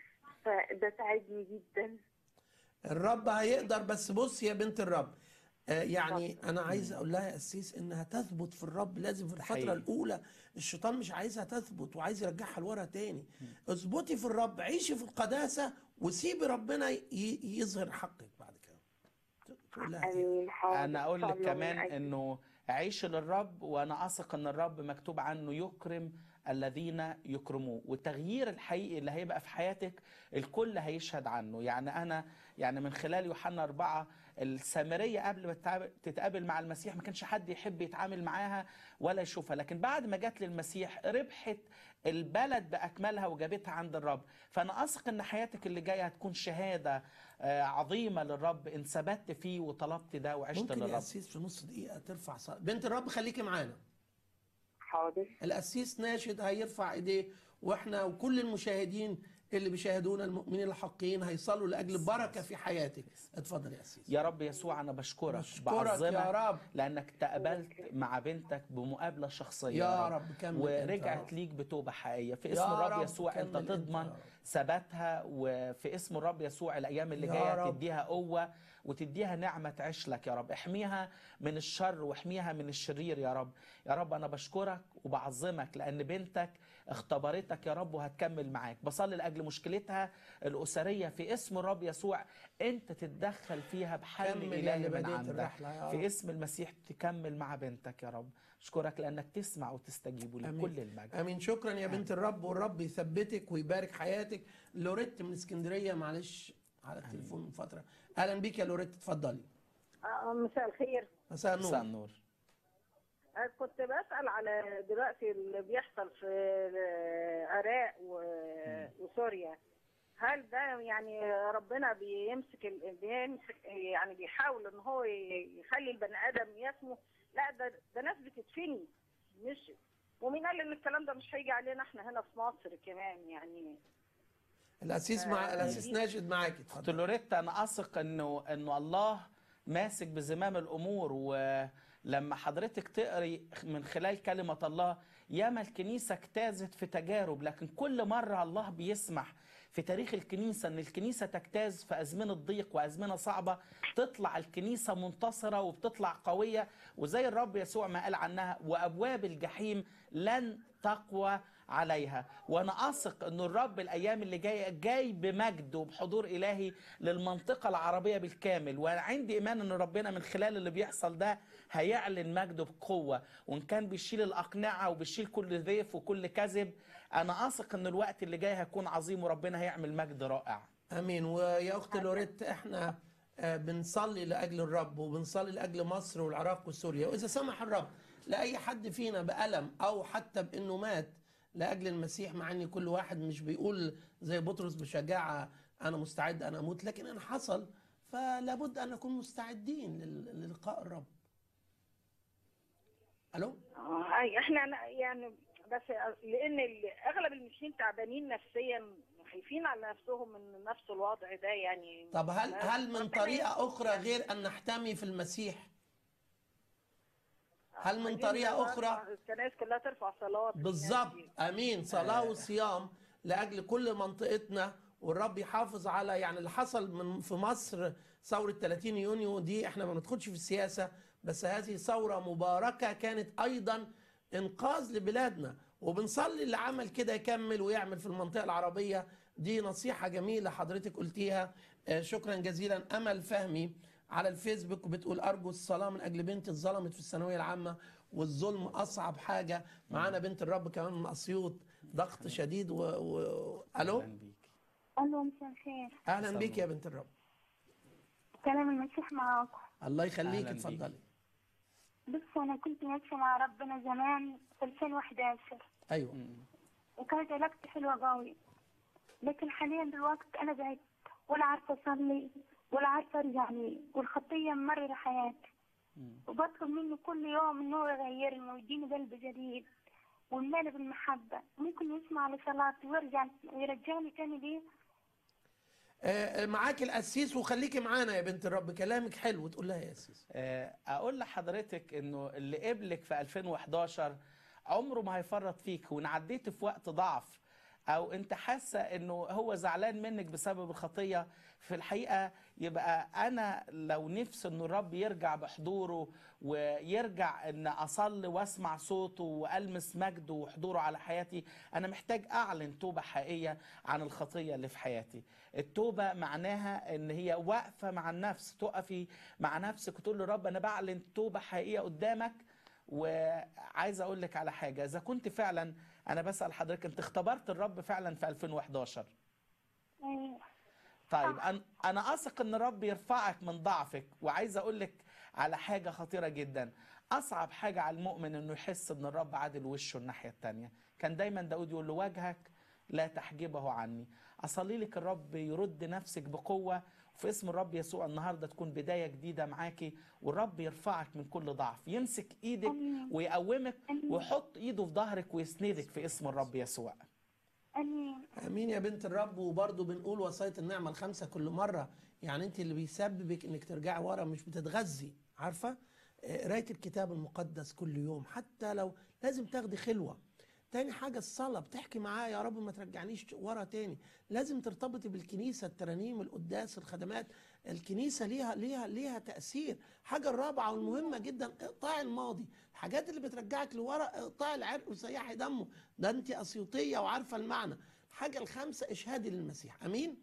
فده تعبني جدا الرب هيقدر بس بص يا بنت الرب آه، يعني انا عايز اقول لها يا قسيس انها تثبت في الرب لازم في الفتره حقيقي. الاولى الشيطان مش عايزها تثبت وعايز يرجعها لورا تاني اثبتي في الرب عيشي في القداسه وسيبي ربنا ي- يظهر حقك بعد كده تقول لها إيه؟ امين حاضر انا اقول لك صلوا من كمان أجلي. انه عيش للرب وانا اثق ان الرب مكتوب عنه يكرم الذين يكرموه والتغيير الحقيقي اللي هيبقى في حياتك الكل هيشهد عنه يعني انا يعني من خلال يوحنا أربعة السامرية قبل ما تتعامل- تتقابل مع المسيح ما كانش حد يحب يتعامل معاها ولا يشوفها لكن بعد ما جت للمسيح ربحت البلد بأكملها وجابتها عند الرب فأنا أثق أن حياتك اللي جاية هتكون شهادة آه، عظيمة للرب إن ثبت فيه وطلبت ده وعشت ممكن يا للرب قسيس في نص دقيقه ترفع صلاة. بنت الرب خليكي معانا حاضر القسيس ناشد هيرفع ايديه واحنا وكل المشاهدين اللي بيشاهدونا المؤمنين الحقين هيصلوا لاجل بركه في حياتك اتفضل يا قسيس يا رب يسوع أنا بشكرك بشكرك بعظمك يا رب. لأنك تقابلت مع بنتك بمقابلة شخصية يا رب كمل أنت يا ورجعت رب. ليك بتوبة حقيقية في يا اسم الرب رب يسوع أنت كمل أنت يا تضمن رب. ثباتها وفي اسم الرب يسوع الأيام اللي يا جاية رب. تديها قوة وتديها نعمة تعيش لك يا رب احميها من الشر واحميها من الشرير يا رب يا رب أنا بشكرك وبعظمك لأن بنتك اختبرتك يا رب وهتكمل معاك بصلي لأجل مشكلتها الأسرية في اسم الرب يسوع أنت تتدخل فيها بحل كمل يا إلهي اللي من بديت عندك الرحلة يا رب. في اسم المسيح تكمل مع بنتك يا رب اشكرك لانك تسمع وتستجيب آمين. لكل المجد امين شكرا يا بنت الرب والرب يثبتك ويبارك حياتك لوريت من اسكندريه معلش على التليفون من فتره اهلا بيك يا لوريت اتفضلي آه، مساء الخير مساء النور مساء النور آه، كنت بسأل على دلوقتي اللي بيحصل في العراق و- وسوريا هل ده يعني ربنا بيمسك ال- بيمسك يعني بيحاول ان هو ي- يخلي البني ادم يسمو لا ده ده ناس بتدفني مش ومين قال ان الكلام ده مش هيجي علينا احنا هنا في مصر كمان يعني الاسيس مع آه، الاسيس دي- ناجد معاك اتفضل لوريتا انا اثق انه انه الله ماسك بزمام الامور ولما حضرتك تقري من خلال كلمه الله ياما الكنيسه اجتازت في تجارب لكن كل مره الله بيسمح في تاريخ الكنيسه ان الكنيسه تجتاز في ازمنه ضيق وازمنه صعبه تطلع الكنيسه منتصره وبتطلع قويه وزي الرب يسوع ما قال عنها وابواب الجحيم لن تقوى عليها وانا اثق ان الرب الايام اللي جايه جاي بمجد وبحضور الهي للمنطقه العربيه بالكامل وانا عندي ايمان ان ربنا من خلال اللي بيحصل ده هيعلن مجده بقوه وان كان بيشيل الاقنعه وبيشيل كل ضيف وكل كذب انا اثق ان الوقت اللي جاي هيكون عظيم وربنا هيعمل مجد رائع امين ويا اخت لوريت احنا آه، بنصلي لاجل الرب وبنصلي لاجل مصر والعراق وسوريا واذا سمح الرب لاي حد فينا بالم او حتى بانه مات لاجل المسيح مع ان كل واحد مش بيقول زي بطرس بشجاعه انا مستعد انا اموت لكن ان حصل فلا بد ان نكون مستعدين لل- للقاء الرب الو اه أي احنا يعني بس لان ال- اغلب المسيحيين تعبانين نفسيا خايفين على نفسهم من نفس الوضع ده يعني طب هل هل من ربنا طريقه اخرى غير ان نحتمي في المسيح هل من عايزين طريقه نرفع- اخرى الكنائس كلها ترفع صلاه بالظبط امين صلاه وصيام لاجل كل منطقتنا والرب يحافظ على يعني اللي حصل من في مصر ثورة 30 يونيو دي احنا ما بندخلش في السياسة بس هذه ثورة مباركة كانت أيضا إنقاذ لبلادنا وبنصلي اللي عمل كده يكمل ويعمل في المنطقة العربية دي نصيحة جميلة حضرتك قلتيها آه، شكرا جزيلا أمل فهمي على الفيسبوك بتقول أرجو الصلاة من أجل بنتي اتظلمت في الثانوية العامة والظلم أصعب حاجة معانا بنت الرب كمان من أسيوط ضغط شديد و... و... ألو ألو مساء الخير أهلا بيك يا بنت الرب كلام المسيح معاكم الله يخليك أهلاً بيك. اتفضلي بص أنا كنت ماشية مع ربنا زمان في 2011 أيوه وكانت علاقتي حلوة قوي لكن حاليا دلوقتي أنا بعدت ولا عارفة أصلي ولا عارفة أرجع ليه والخطية ممررة حياتي وبطلب منه كل يوم إن هو يغيرني ويديني قلب جديد ويملاني بالمحبة ممكن يسمع لصلاتي ويرجع ويرجعني تاني ليه آه، معاك القسيس وخليكي معانا يا بنت الرب كلامك حلو تقول لها يا قسيس آه، اقول لحضرتك انه اللي قبلك في 2011 عمره ما هيفرط فيك وان عديت في وقت ضعف او انت حاسه انه هو زعلان منك بسبب الخطيه في الحقيقه يبقى انا لو نفسي انه الرب يرجع بحضوره ويرجع ان اصلي واسمع صوته والمس مجده وحضوره على حياتي انا محتاج اعلن توبه حقيقيه عن الخطيه اللي في حياتي التوبه معناها ان هي واقفه مع النفس تقفي مع نفسك وتقول لرب انا بعلن توبه حقيقيه قدامك وعايز اقول لك على حاجه اذا كنت فعلا انا بسال حضرتك انت اختبرت الرب فعلا في 2011 أيوة. طيب أنا- انا اثق ان الرب يرفعك من ضعفك وعايز اقول لك على حاجه خطيره جدا اصعب حاجه على المؤمن انه يحس ان الرب عادل وشه الناحيه التانية كان دايما داود يقول له وجهك لا تحجبه عني اصلي لك الرب يرد نفسك بقوه في اسم الرب يسوع النهارده تكون بدايه جديده معاكي والرب يرفعك من كل ضعف يمسك ايدك ويقومك ويحط ايده في ظهرك ويسندك في اسم الرب يسوع امين امين يا بنت الرب وبرضه بنقول وصايه النعمه الخمسه كل مره يعني انت اللي بيسببك انك ترجعي ورا مش بتتغذي عارفه آه، قرايه الكتاب المقدس كل يوم حتى لو لازم تاخدي خلوه تاني حاجة الصلاة بتحكي معاه يا رب ما ترجعنيش ورا تاني لازم ترتبطي بالكنيسة الترانيم القداس الخدمات الكنيسة ليها ليها ليها تأثير حاجة الرابعة والمهمة جدا اقطاع الماضي الحاجات اللي بترجعك لورا اقطاع العرق وسيحي دمه ده انت أسيوطية وعارفة المعنى الحاجة الخامسة إشهادي للمسيح أمين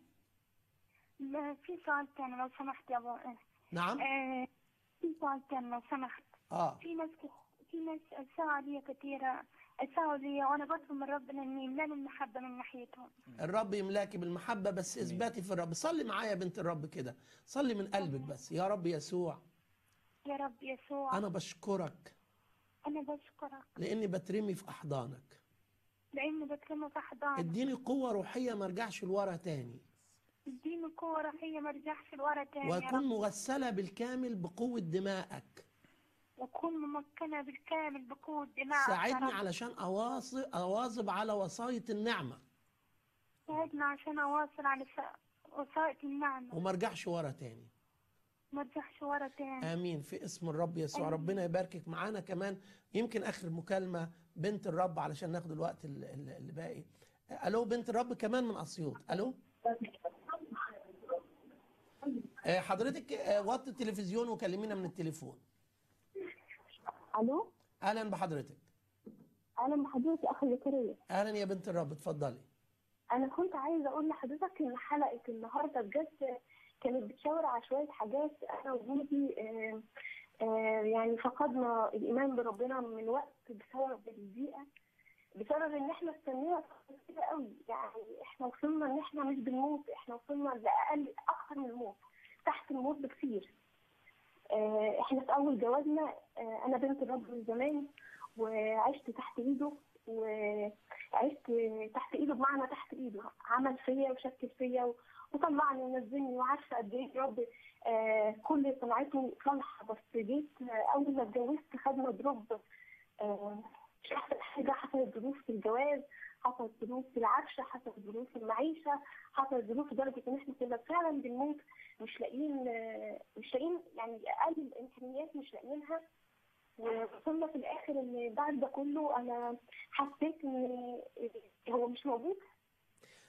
لا، في سؤال تاني لو سمحت يا ابو نعم آه في سؤال تاني لو سمحت آه في ناس ك- في ناس اساءوا لي كثيرة اساءوا لي وانا بطلب من ربنا ان يملاني المحبة من ناحيتهم الرب يملاكي بالمحبة بس اثباتي في الرب صلي معايا يا بنت الرب كده صلي من قلبك بس يا رب يسوع يا رب يسوع أنا بشكرك انا بشكرك لأني بترمي في أحضانك لاني بتلم في احضانك اديني قوة روحية ما ارجعش لورا تاني اديني قوة روحية ما ارجعش لورا تاني يا واكون رب مغسلة بالكامل بقوة دمائك واكون ممكنة بالكامل بقوة دماغك يا ساعدني رب. علشان أواصل أواظب على وصاية النعمة ساعدنا عشان اواصل على س- وسائط النعمة وما ارجعش ورا تاني ما ارجعش ورا تاني امين في اسم الرب يسوع ربنا يباركك معانا كمان يمكن اخر مكالمه بنت الرب علشان ناخد الوقت ال- ال- اللي باقي الو بنت الرب كمان من اسيوط الو آه، حضرتك آه، وطي التلفزيون وكلمينا من التليفون الو اهلا بحضرتك اهلا بحضرتك اخ زكريا اهلا يا بنت الرب اتفضلي انا كنت عايزه اقول لحضرتك ان حلقه النهارده بجد كانت بتشاور على شويه حاجات انا وجوزي آه، آه، يعني فقدنا الايمان بربنا من وقت بسبب البيئه بسبب ان احنا استنينا فترة كتير قوي يعني احنا وصلنا ان احنا مش بنموت احنا وصلنا لاقل اكتر من الموت تحت الموت بكتير آه، احنا في اول جوازنا آه، انا بنت الرب من زمان وعشت تحت ايده وعشت تحت ايده بمعنى تحت ايده عمل فيا وشكل فيا و- وطلعني ونزلني وعارفه قد ايه الرب آه، كل طلعته صالحه بس جيت آه، اول ما اتجوزت خدنا دروب آه، مش احسن حاجه حصلت ظروف في الجواز حصلت ظروف في العفشه حصلت ظروف في المعيشه حصلت ظروف لدرجه ان احنا كنا فعلا بنموت مش لاقيين آه، مش لاقيين يعني اقل الامكانيات مش لاقيينها ووصلنا في الاخر ان بعد ده كله انا حسيت ان هو مش موجود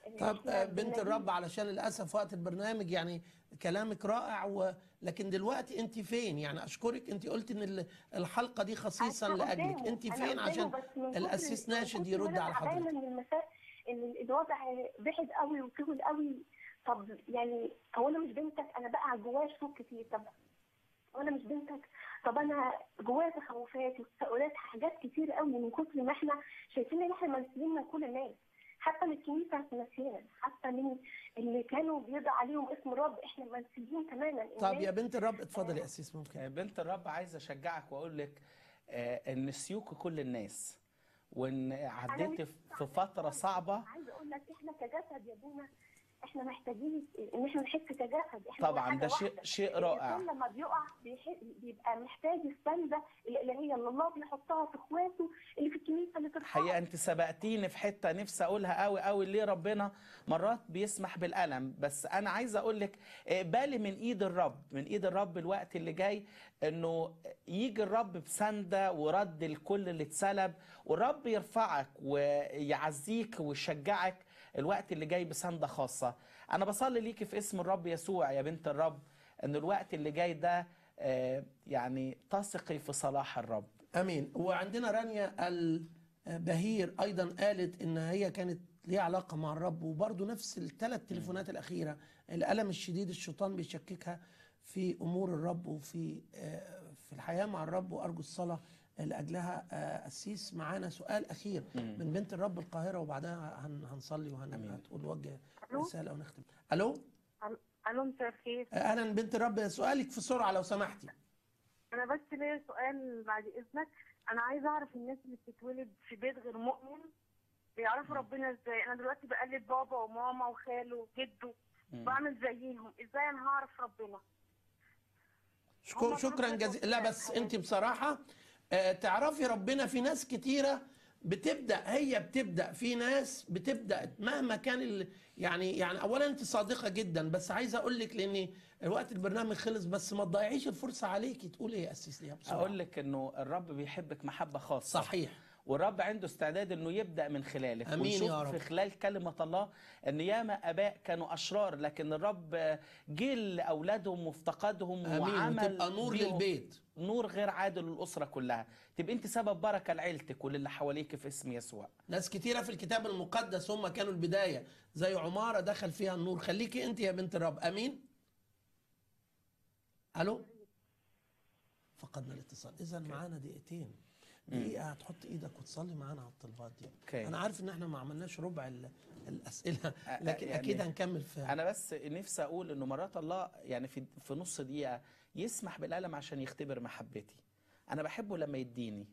طب إحنا آه، بنت بنلاقيه- الرب علشان للاسف وقت البرنامج يعني كلامك رائع و... لكن دلوقتي انت فين يعني اشكرك انت قلت ان ال- الحلقه دي خصيصا أنا لاجلك قدامه. انت أنا فين قدامه عشان بس من كتر- الاسيس من ناشد كتر يرد ما على أنا تعبانة حضرتك من المساء ان الوضع بعد قوي وطول قوي طب يعني هو انا مش بنتك انا بقى جوايا شكوك كتير طب هو انا مش بنتك طب انا جوايا تخوفات وتساؤلات حاجات كتير قوي من كتر ما احنا شايفين ان احنا منسيين من كل الناس حتى من الكنيسه ناسينا حتى من اللي كانوا بيضع عليهم اسم الرب احنا منسيين تماما طب الناس- يا بنت الرب اتفضل يا اسيس ممكن بنت الرب عايز اشجعك واقول لك آه، ان سيوك كل الناس وان عديتي في فتره صعبه عايزه اقول لك احنا كجسد يا بونا احنا محتاجين ان احنا نحس كجسد احنا طبعاً، حاجة ده شيء- واحدة. شيء رائع. الانسان لما بيقع بيح- بيبقى محتاج السنده الالهيه اللي الله بيحطها في اخواته اللي في الكنيسه اللي ترفعه حقيقة انت سبقتيني في حتة نفسي اقولها قوي قوي ليه ربنا مرات بيسمح بالألم بس انا عايز اقول لك اقبالي من ايد الرب من ايد الرب الوقت اللي جاي انه يجي الرب بسندة ورد الكل اللي اتسلب والرب يرفعك ويعزيك ويشجعك الوقت اللي جاي بسندة خاصة انا بصلي ليكي في اسم الرب يسوع يا بنت الرب ان الوقت اللي جاي ده آه، يعني تثقي في صلاح الرب امين وعندنا رانيا البهير ايضا قالت ان هي كانت ليها علاقه مع الرب وبرضه نفس الثلاث تليفونات الاخيره الالم الشديد الشيطان بيشككها في امور الرب وفي آه، في الحياه مع الرب وارجو الصلاه لاجلها آه، قسيس معانا سؤال اخير مم. من بنت الرب القاهره وبعدها هن- هنصلي وهتقول وجه ألو؟ رساله ونختم الو الو مساء الخير آه، اهلا بنت الرب سؤالك في سرعه لو سمحتي انا بس ليا سؤال بعد اذنك انا عايزه اعرف الناس اللي بتتولد في بيت غير مؤمن بيعرفوا ربنا ازاي انا دلوقتي بقلد بابا وماما وخاله وجده بعمل زيهم ازاي انا هعرف ربنا شكرا شكرا جزيلا لا بس انت بصراحه آه، تعرفي ربنا في ناس كتيره بتبدا هي بتبدا في ناس بتبدا مهما كان ال... يعني يعني اولا انت صادقه جدا بس عايز اقول لك لان وقت البرنامج خلص بس ما تضيعيش الفرصه عليكي تقول ايه يا اسيس ليها بسرعه اقول لك انه الرب بيحبك محبه خاصه صحيح والرب عنده استعداد انه يبدا من خلالك أمين ونشوف يا رب. في خلال كلمه الله ان ياما اباء كانوا اشرار لكن الرب جه لاولادهم وافتقدهم امين وعمل وتبقى نور بيهم للبيت نور غير عادل للاسره كلها تبقى انت سبب بركه لعيلتك وللي حواليك في اسم يسوع ناس كتيره في الكتاب المقدس هم كانوا البدايه زي عماره دخل فيها النور خليكي انت يا بنت الرب امين الو فقدنا الاتصال اذا معانا دقيقتين دقيقه هتحط ايدك وتصلي معانا على الطلبات دي أوكي. انا عارف ان احنا ما عملناش ربع ال- الاسئله لكن يعني اكيد هنكمل في انا بس نفسي اقول انه مرات الله يعني في في نص دقيقه يسمح بالالم عشان يختبر محبتي انا بحبه لما يديني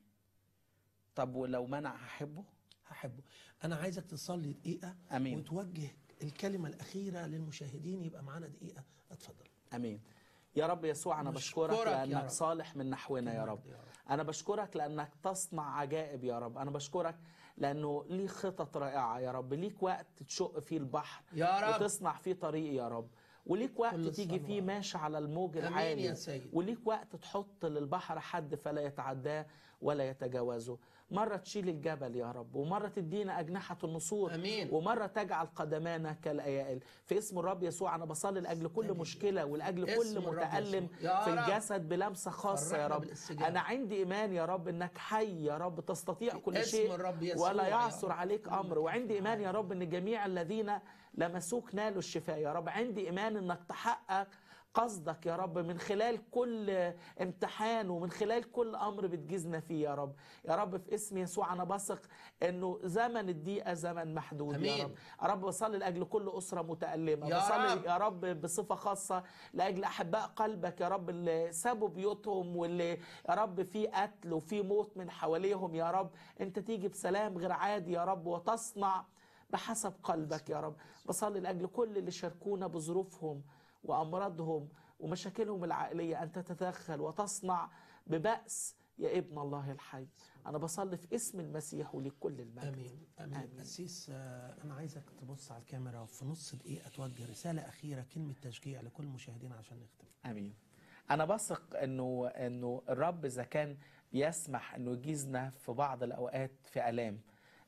طب ولو منع هحبه هحبه انا عايزك تصلي دقيقه امين وتوجه الكلمه الاخيره للمشاهدين يبقى معانا دقيقه اتفضل امين يا رب يسوع انا بشكرك بشكرك يا لانك رب. صالح من نحونا يا رب انا بشكرك لانك تصنع عجائب يا رب انا بشكرك لانه ليك خطط رائعه يا رب ليك وقت تشق فيه البحر يا رب. وتصنع فيه طريق يا رب وليك وقت كل تيجي فيه الصلوات. ماشي على الموج آمين العالي يا سيد. وليك وقت تحط للبحر حد فلا يتعداه ولا يتجاوزه مرة تشيل الجبل يا رب ومرة تدينا أجنحة النسور أمين. ومرة تجعل قدمانا كالأيائل في اسم الرب يسوع أنا بصلي لأجل كل مشكلة ولأجل كل اسم الرب متألم يسوع. يا في رب. الجسد بلمسة خاصة يا فرحنا رب بالاستجابة. أنا عندي إيمان يا رب إنك حي يا رب تستطيع كل اسم شيء الرب يسوع ولا يا يعثر رب. عليك أمر وعندي إيمان يا رب إن جميع الذين لمسوك نالوا الشفاء يا رب عندي إيمان إنك تحقق قصدك يا رب من خلال كل امتحان ومن خلال كل امر بتجيزنا فيه يا رب يا رب في اسم يسوع انا بثق انه زمن الضيقه زمن محدود أمين. يا رب يا رب بصلي لاجل كل اسره متالمه يا بصلي رب. يا رب بصفه خاصه لاجل احباء قلبك يا رب اللي سابوا بيوتهم واللي يا رب في قتل وفي موت من حواليهم يا رب انت تيجي بسلام غير عادي يا رب وتصنع بحسب قلبك يا رب بصلي لاجل كل اللي شاركونا بظروفهم وامراضهم ومشاكلهم العائليه ان تتدخل وتصنع ببأس يا ابن الله الحي انا بصلي في اسم المسيح ولكل المجد امين امين قسيس آه، انا عايزك تبص على الكاميرا وفي نص دقيقه توجه رساله اخيره كلمه تشجيع لكل المشاهدين عشان نختم امين انا بثق انه انه الرب اذا كان بيسمح انه يجيزنا في بعض الاوقات في الام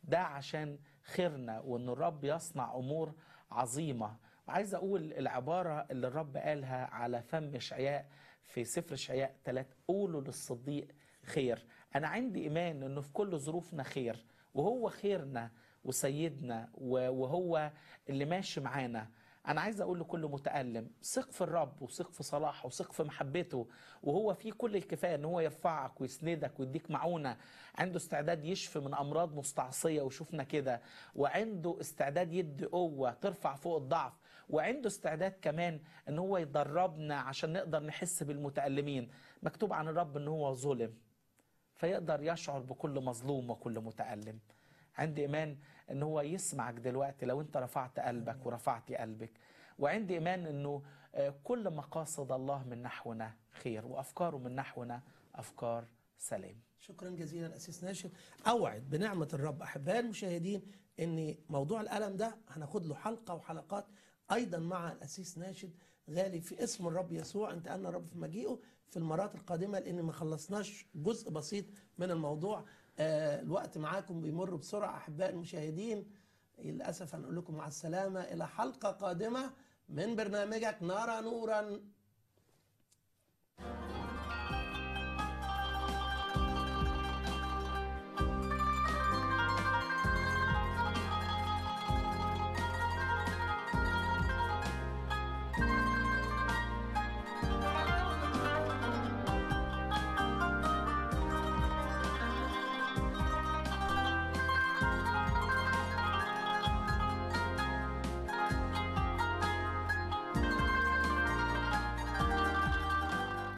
ده عشان خيرنا وان الرب يصنع امور عظيمه وعايز اقول العباره اللي الرب قالها على فم اشعياء في سفر اشعياء 3 قولوا للصديق خير انا عندي ايمان انه في كل ظروفنا خير وهو خيرنا وسيدنا و- وهو اللي ماشي معانا انا عايز اقول لكل متالم ثق في الرب وثق في صلاحه وثق في محبته وهو فيه كل الكفايه ان هو يرفعك ويسندك ويديك معونه عنده استعداد يشفي من امراض مستعصيه وشوفنا كده وعنده استعداد يدي قوه ترفع فوق الضعف وعنده استعداد كمان ان هو يدربنا عشان نقدر نحس بالمتالمين مكتوب عن الرب ان هو ظلم فيقدر يشعر بكل مظلوم وكل متألم عندي إيمان إن هو يسمعك دلوقتي لو أنت رفعت قلبك ورفعت قلبك وعندي إيمان إنه آه، كل مقاصد الله من نحونا خير وأفكاره من نحونا أفكار سلام شكرا جزيلا أسيس ناشد أوعد بنعمة الرب أحبائي المشاهدين أن موضوع الألم ده هناخد له حلقة وحلقات أيضا مع الأسيس ناشد غالي في اسم الرب يسوع انتقلنا الرب في مجيئه في المرات القادمة لأن ما خلصناش جزء بسيط من الموضوع آه الوقت معاكم بيمر بسرعة أحبائي المشاهدين للأسف هنقول لكم مع السلامة إلى حلقة قادمة من برنامجك نرى نورا